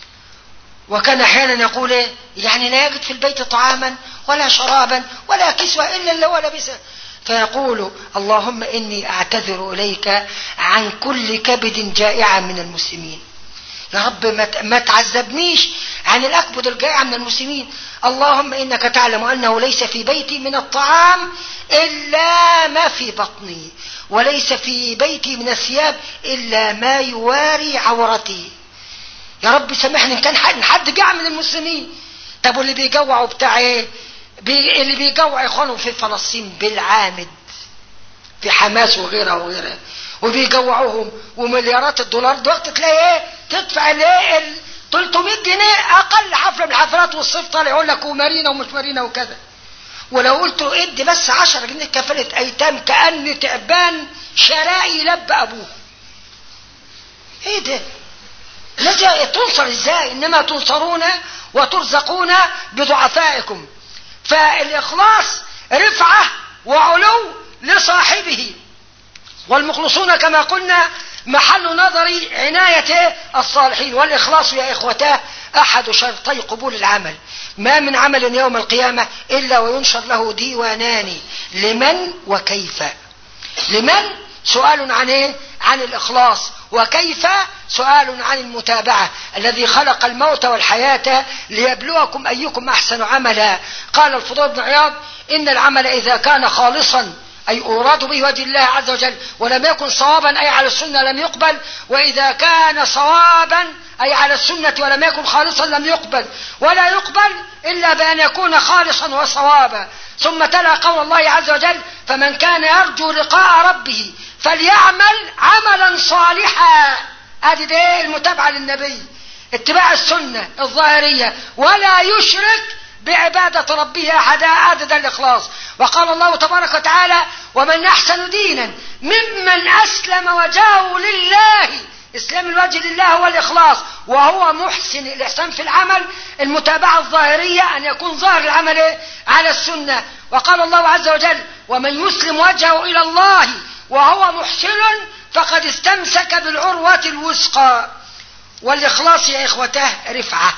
وكان احيانا يقول ايه يعني لا يجد في البيت طعاما ولا شرابا ولا كسوة الا اللي هو لابسه فيقول اللهم اني اعتذر اليك عن كل كبد جائع من المسلمين يا رب ما تعذبنيش عن الاكبد الجائع من المسلمين اللهم انك تعلم انه ليس في بيتي من الطعام الا ما في بطني وليس في بيتي من الثياب الا ما يواري عورتي يا رب سامحني ان كان حد جاع من المسلمين طب واللي بيجوعوا بتاع ايه بي اللي بيجوع اخوانهم في فلسطين بالعامد في حماس وغيرها وغيرها وبيجوعوهم ومليارات الدولار دلوقتي تلاقي ايه تدفع الايه ال 300 جنيه اقل حفله من الحفلات والصيف طالع يقول لك ومارينا ومش مارينا وكذا ولو قلت له ادي بس 10 جنيه كفاله ايتام كان تعبان شرائي لب ابوه ايه ده نجا تنصر ازاي انما تنصرون وترزقون بضعفائكم فالاخلاص رفعه وعلو لصاحبه والمخلصون كما قلنا محل نظر عناية الصالحين والإخلاص يا إخوتاه أحد شرطي قبول العمل ما من عمل يوم القيامة إلا وينشر له ديوانان لمن وكيف لمن سؤال عن إيه؟ عن الإخلاص وكيف سؤال عن المتابعة الذي خلق الموت والحياة ليبلوكم أيكم أحسن عملا قال الفضول بن عياض إن العمل إذا كان خالصا أي أراد به وجه الله عز وجل ولم يكن صوابا أي على السنة لم يقبل وإذا كان صوابا أي على السنة ولم يكن خالصا لم يقبل ولا يقبل إلا بأن يكون خالصا وصوابا ثم تلا قول الله عز وجل فمن كان يرجو لقاء ربه فليعمل عملا صالحا ادي ده المتابعة للنبي اتباع السنة الظاهرية ولا يشرك بعبادة ربه أحدا عدد الإخلاص وقال الله تبارك وتعالى ومن أحسن دينا ممن أسلم وجهه لله إسلام الوجه لله هو الإخلاص وهو محسن الإحسان في العمل المتابعة الظاهرية أن يكون ظاهر العمل على السنة وقال الله عز وجل ومن يسلم وجهه إلى الله وهو محسن فقد استمسك بالعروة الوثقى والإخلاص يا إخوته رفعة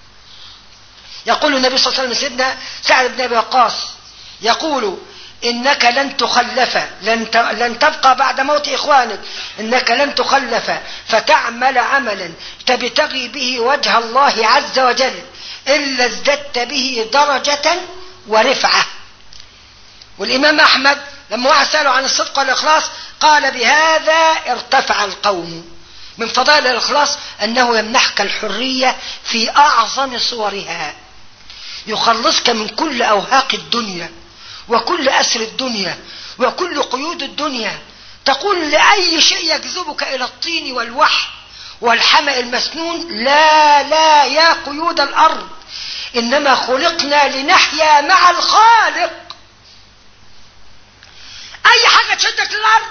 يقول النبي صلى الله عليه وسلم سيدنا سعد بن أبي وقاص يقول إنك لن تخلف لن, لن تبقى بعد موت إخوانك إنك لن تخلف فتعمل عملا تبتغي به وجه الله عز وجل إلا ازددت به درجة ورفعة والإمام أحمد لما واحد سأله عن الصدق والإخلاص قال بهذا ارتفع القوم من فضائل الإخلاص أنه يمنحك الحرية في أعظم صورها يخلصك من كل أوهاق الدنيا وكل أسر الدنيا وكل قيود الدنيا تقول لأي شيء يجذبك إلى الطين والوحي والحمأ المسنون لا لا يا قيود الأرض إنما خلقنا لنحيا مع الخالق أي حاجة تشدك للأرض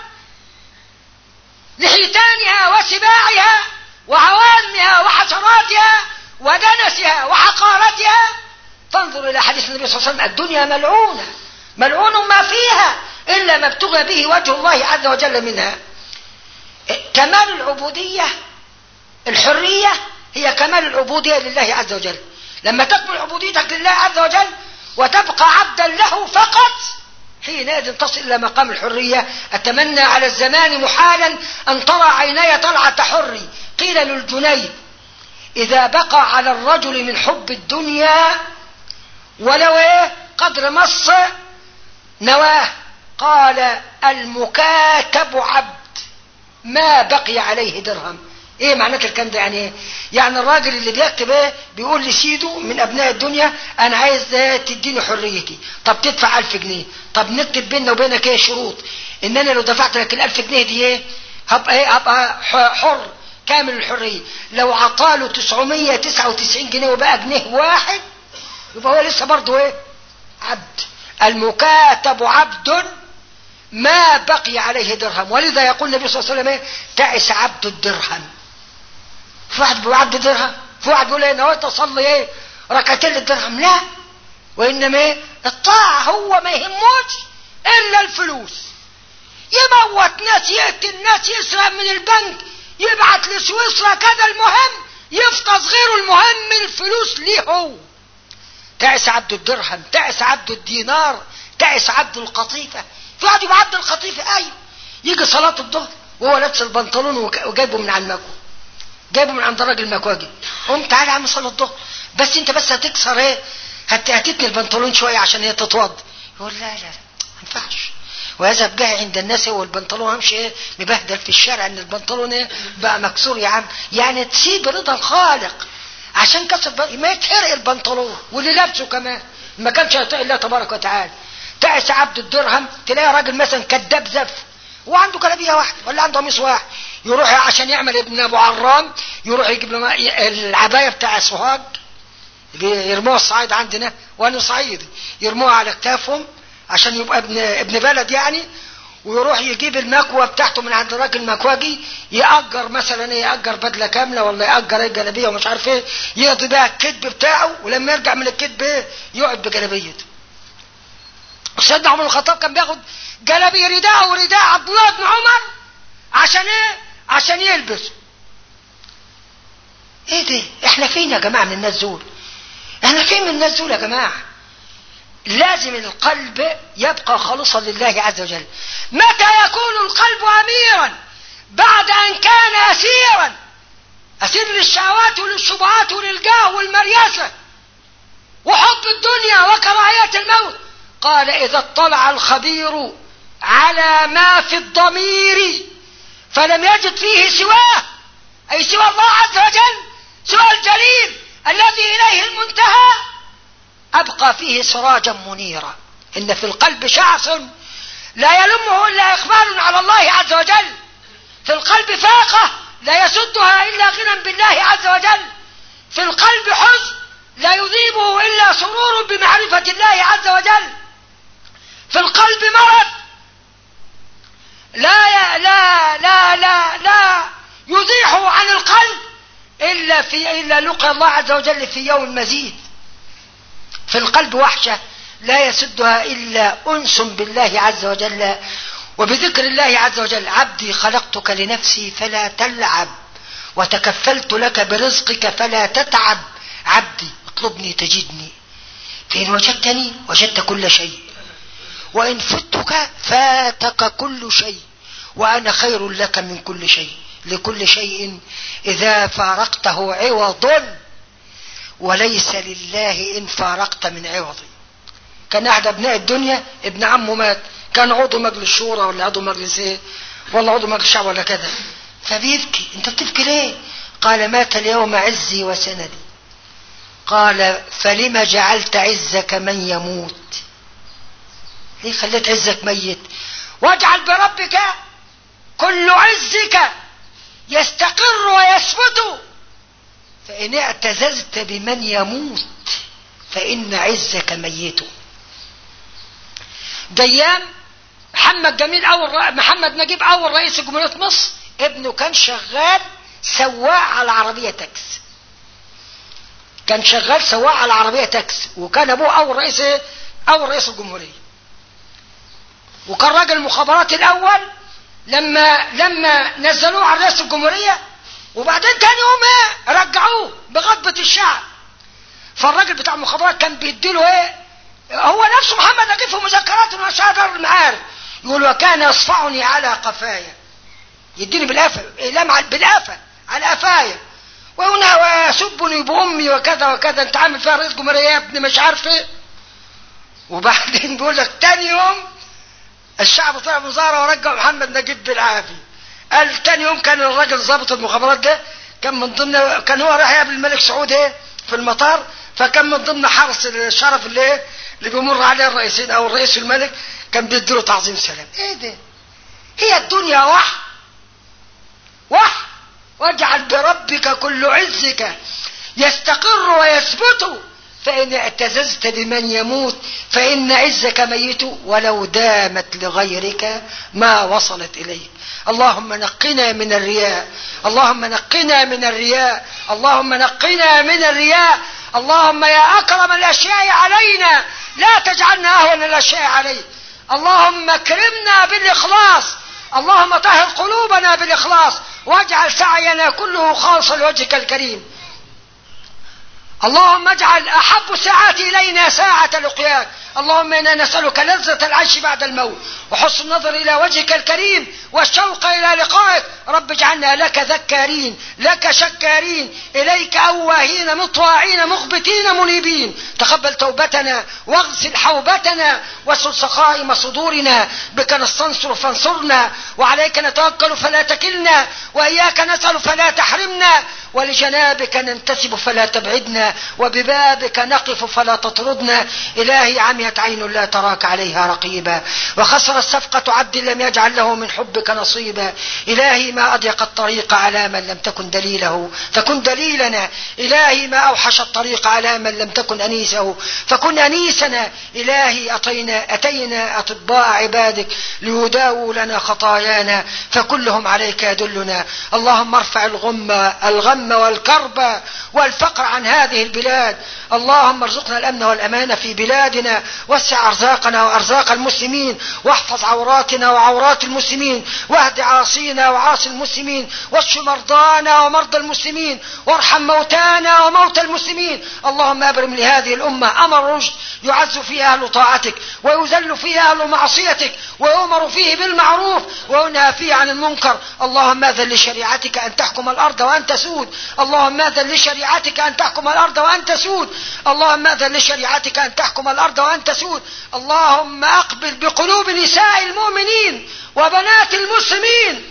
لحيتانها وسباعها وعوامها وحشراتها ودنسها وحقارتها تنظر إلى حديث النبي صلى الله عليه وسلم الدنيا ملعونة ملعون ما فيها إلا ما ابتغى به وجه الله عز وجل منها كمال العبودية الحرية هي كمال العبودية لله عز وجل لما تكمل عبوديتك لله عز وجل وتبقى عبدا له فقط حينئذ تصل إلى مقام الحرية أتمنى على الزمان محالا أن ترى عيني طلعة حري قيل للجنيد إذا بقى على الرجل من حب الدنيا ولو إيه قدر مص نواه قال المكاتب عبد ما بقي عليه درهم ايه معنات الكلام ده يعني ايه يعني الراجل اللي بيكتب ايه بيقول لسيده من ابناء الدنيا انا عايز إيه تديني حريتي طب تدفع الف جنيه طب نكتب بيننا وبينك ايه شروط ان انا لو دفعت لك الالف جنيه دي ايه هبقى ايه هبقى حر كامل الحرية لو عطاله 999 جنيه وبقى جنيه واحد يبقى هو لسه برضه ايه عبد المكاتب عبد ما بقي عليه درهم ولذا يقول النبي صلى الله عليه وسلم ايه تعس عبد الدرهم في واحد بيقول عبد درهم في واحد بيقول ايه نويت اصلي ايه ركعتين للدرهم لا وانما ايه الطاعه هو ما يهموش الا الفلوس يموت ناس يقتل ناس يسرق من البنك يبعت لسويسرا كذا المهم يفطس غيره المهم الفلوس ليه هو تعس عبد الدرهم تعس عبد الدينار تعس عبد القطيفة في واحد يبقى عبد القطيفة ايوه يجي صلاة الظهر وهو لابس البنطلون وجايبه من على المكوى جايبه من عند راجل المكواجي قوم تعالى يا عم صلاة الظهر بس انت بس هتكسر ايه هت... هتتني البنطلون شوية عشان هي تتوض يقول لا لا لا ما ينفعش ويذهب جاي عند الناس هو البنطلون همشي ايه مبهدل في الشارع ان البنطلون ايه بقى مكسور يا عم يعني تسيب رضا الخالق عشان كسر ما يتحرق البنطلون واللي لابسه كمان ما كانش يطيع الله تبارك وتعالى تعس عبد الدرهم تلاقي راجل مثلا كذاب زف وعنده كلابيه واحده ولا عنده قميص واحد يروح عشان يعمل ابن ابو عرام يروح يجيب له العبايه بتاع سوهاج يرموها الصعيد عندنا وانا صعيدي يرموها على اكتافهم عشان يبقى ابن ابن بلد يعني ويروح يجيب المكوى بتاعته من عند راجل مكواجي يأجر مثلا ايه يأجر بدله كامله ولا يأجر ايه جلابيه ومش عارف ايه يقضي بقى الكذب بتاعه ولما يرجع من الكذب ايه يقعد بجلابيته سيدنا عمر الخطاب كان بياخد جلابيه رداء ورداء عبد الله بن عمر عشان ايه عشان يلبس ايه ده احنا فين يا جماعه من الناس دول احنا فين من الناس دول يا جماعه لازم القلب يبقى خالصا لله عز وجل متى يكون القلب اميرا بعد ان كان اسيرا اسير للشهوات وللشبهات وللجاه والمرياسه وحب الدنيا وكراهيه الموت قال اذا اطلع الخبير على ما في الضمير فلم يجد فيه سواه اي سوى الله عز وجل سوى الجليل الذي اليه المنتهى أبقى فيه سراجا منيرا إن في القلب شعث لا يلمه إلا إقبال على الله عز وجل في القلب فاقة لا يسدها إلا غنى بالله عز وجل في القلب حزن لا يذيبه إلا سرور بمعرفة الله عز وجل في القلب مرض لا لا لا لا لا يزيحه عن القلب إلا في إلا لقى الله عز وجل في يوم مزيد في القلب وحشة لا يسدها إلا أنس بالله عز وجل وبذكر الله عز وجل عبدي خلقتك لنفسي فلا تلعب وتكفلت لك برزقك فلا تتعب عبدي اطلبني تجدني فإن وجدتني وجدت كل شيء وإن فتك فاتك كل شيء وأنا خير لك من كل شيء لكل شيء إذا فارقته عوض وليس لله إن فارقت من عوضي كان أحد أبناء الدنيا ابن عمه مات كان عضو مجلس شورى ولا عضو مجلس إيه ولا عضو مجلس شعب ولا كذا فبيبكي أنت بتبكي ليه قال مات اليوم عزي وسندي قال فلم جعلت عزك من يموت ليه خليت عزك ميت واجعل بربك كل عزك يستقر ويثبت فإن اعتززت بمن يموت فإن عزك ميت ديان محمد جميل أول محمد نجيب أول رئيس جمهورية مصر ابنه كان شغال سواق على عربية تاكس كان شغال سواق على عربية تاكس وكان أبوه أول رئيس أول رئيس الجمهورية وكان راجل المخابرات الأول لما لما نزلوه على رئيس الجمهورية وبعدين تاني يوم ايه رجعوه بغضبة الشعب فالراجل بتاع المخابرات كان بيديله ايه هو نفسه محمد نجيب في مذكراته وشهادة دار المعارف يقول وكان يصفعني على قفايا يديني بالقفا إقلام بالقفا على قفايا وهنا ويسبني بأمي وكذا وكذا انت عامل فيها رئيس جمهورية يا ابني مش عارف ايه وبعدين بيقول لك تاني يوم طلع مظاهرة ورجع محمد نجيب بالعافية قال تاني يوم كان الراجل ضابط المخابرات ده كان من ضمن كان هو رايح يقابل الملك سعود ايه في المطار فكان من ضمن حرس الشرف اللي ايه اللي بيمر عليه الرئيسين او الرئيس الملك كان بيديله تعظيم سلام ايه ده هي الدنيا وح وح واجعل بربك كل عزك يستقر ويثبت فإن اعتززت بمن يموت فإن عزك ميت ولو دامت لغيرك ما وصلت إليه اللهم نقنا من الرياء اللهم نقنا من الرياء اللهم نقنا من الرياء اللهم يا أكرم الأشياء علينا لا تجعلنا أهون الأشياء عليك اللهم اكرمنا بالإخلاص اللهم طهر قلوبنا بالإخلاص واجعل سعينا كله خالصا لوجهك الكريم اللهم اجعل أحب الساعات إلينا ساعة لقياك اللهم إنا نسألك لذة العيش بعد الموت وحسن النظر إلى وجهك الكريم والشوق إلى لقائك رب اجعلنا لك ذكارين لك شكارين إليك أواهين مطواعين مخبتين منيبين تقبل توبتنا واغسل حوبتنا واسل سقائم صدورنا بك نستنصر فانصرنا وعليك نتوكل فلا تكلنا وإياك نسأل فلا تحرمنا ولجنابك ننتسب فلا تبعدنا وببابك نقف فلا تطردنا إلهي عميت عين لا تراك عليها رقيبا وخسر الصفقة عبد لم يجعل له من حبك نصيبا إلهي ما أضيق الطريق على من لم تكن دليله فكن دليلنا إلهي ما أوحش الطريق على من لم تكن أنيسه فكن أنيسنا إلهي أتينا, أتينا أطباء عبادك ليداووا لنا خطايانا فكلهم عليك يدلنا اللهم ارفع الغم الغم والكرب والفقر عن هذه البلاد اللهم ارزقنا الأمن والأمان في بلادنا وسع أرزاقنا وأرزاق المسلمين واحفظ عوراتنا وعورات المسلمين واهد عاصينا وعاصي المسلمين واشف مرضانا ومرضى المسلمين وارحم موتانا وموتى المسلمين اللهم ابرم لهذه الأمة أمر رشد يعز فيه أهل طاعتك ويذل فيه أهل معصيتك ويؤمر فيه بالمعروف وينهى فيه عن المنكر اللهم اذن لشريعتك أن تحكم الأرض وأن تسود اللهم اذن لشريعتك أن تحكم الأرض وأن تسود اللهم اذن لشريعتك أن تحكم الأرض وأن تسود اللهم أقبل بقلوب نساء المؤمنين وبنات المسلمين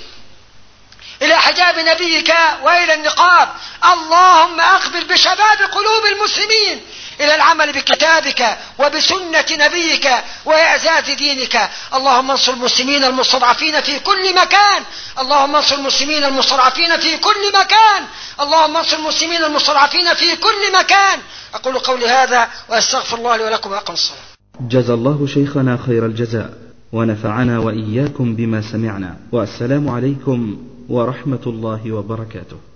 إلى حجاب نبيك وإلى النقاب اللهم أقبل بشباب قلوب المسلمين إلى العمل بكتابك وبسنة نبيك وإعزاز دينك اللهم انصر المسلمين المستضعفين في كل مكان اللهم انصر المسلمين المستضعفين في كل مكان اللهم انصر المسلمين المستضعفين في كل مكان أقول قولي هذا وأستغفر الله لي ولكم وأقم الصلاة جزى الله شيخنا خير الجزاء ونفعنا وإياكم بما سمعنا والسلام عليكم ورحمة الله وبركاته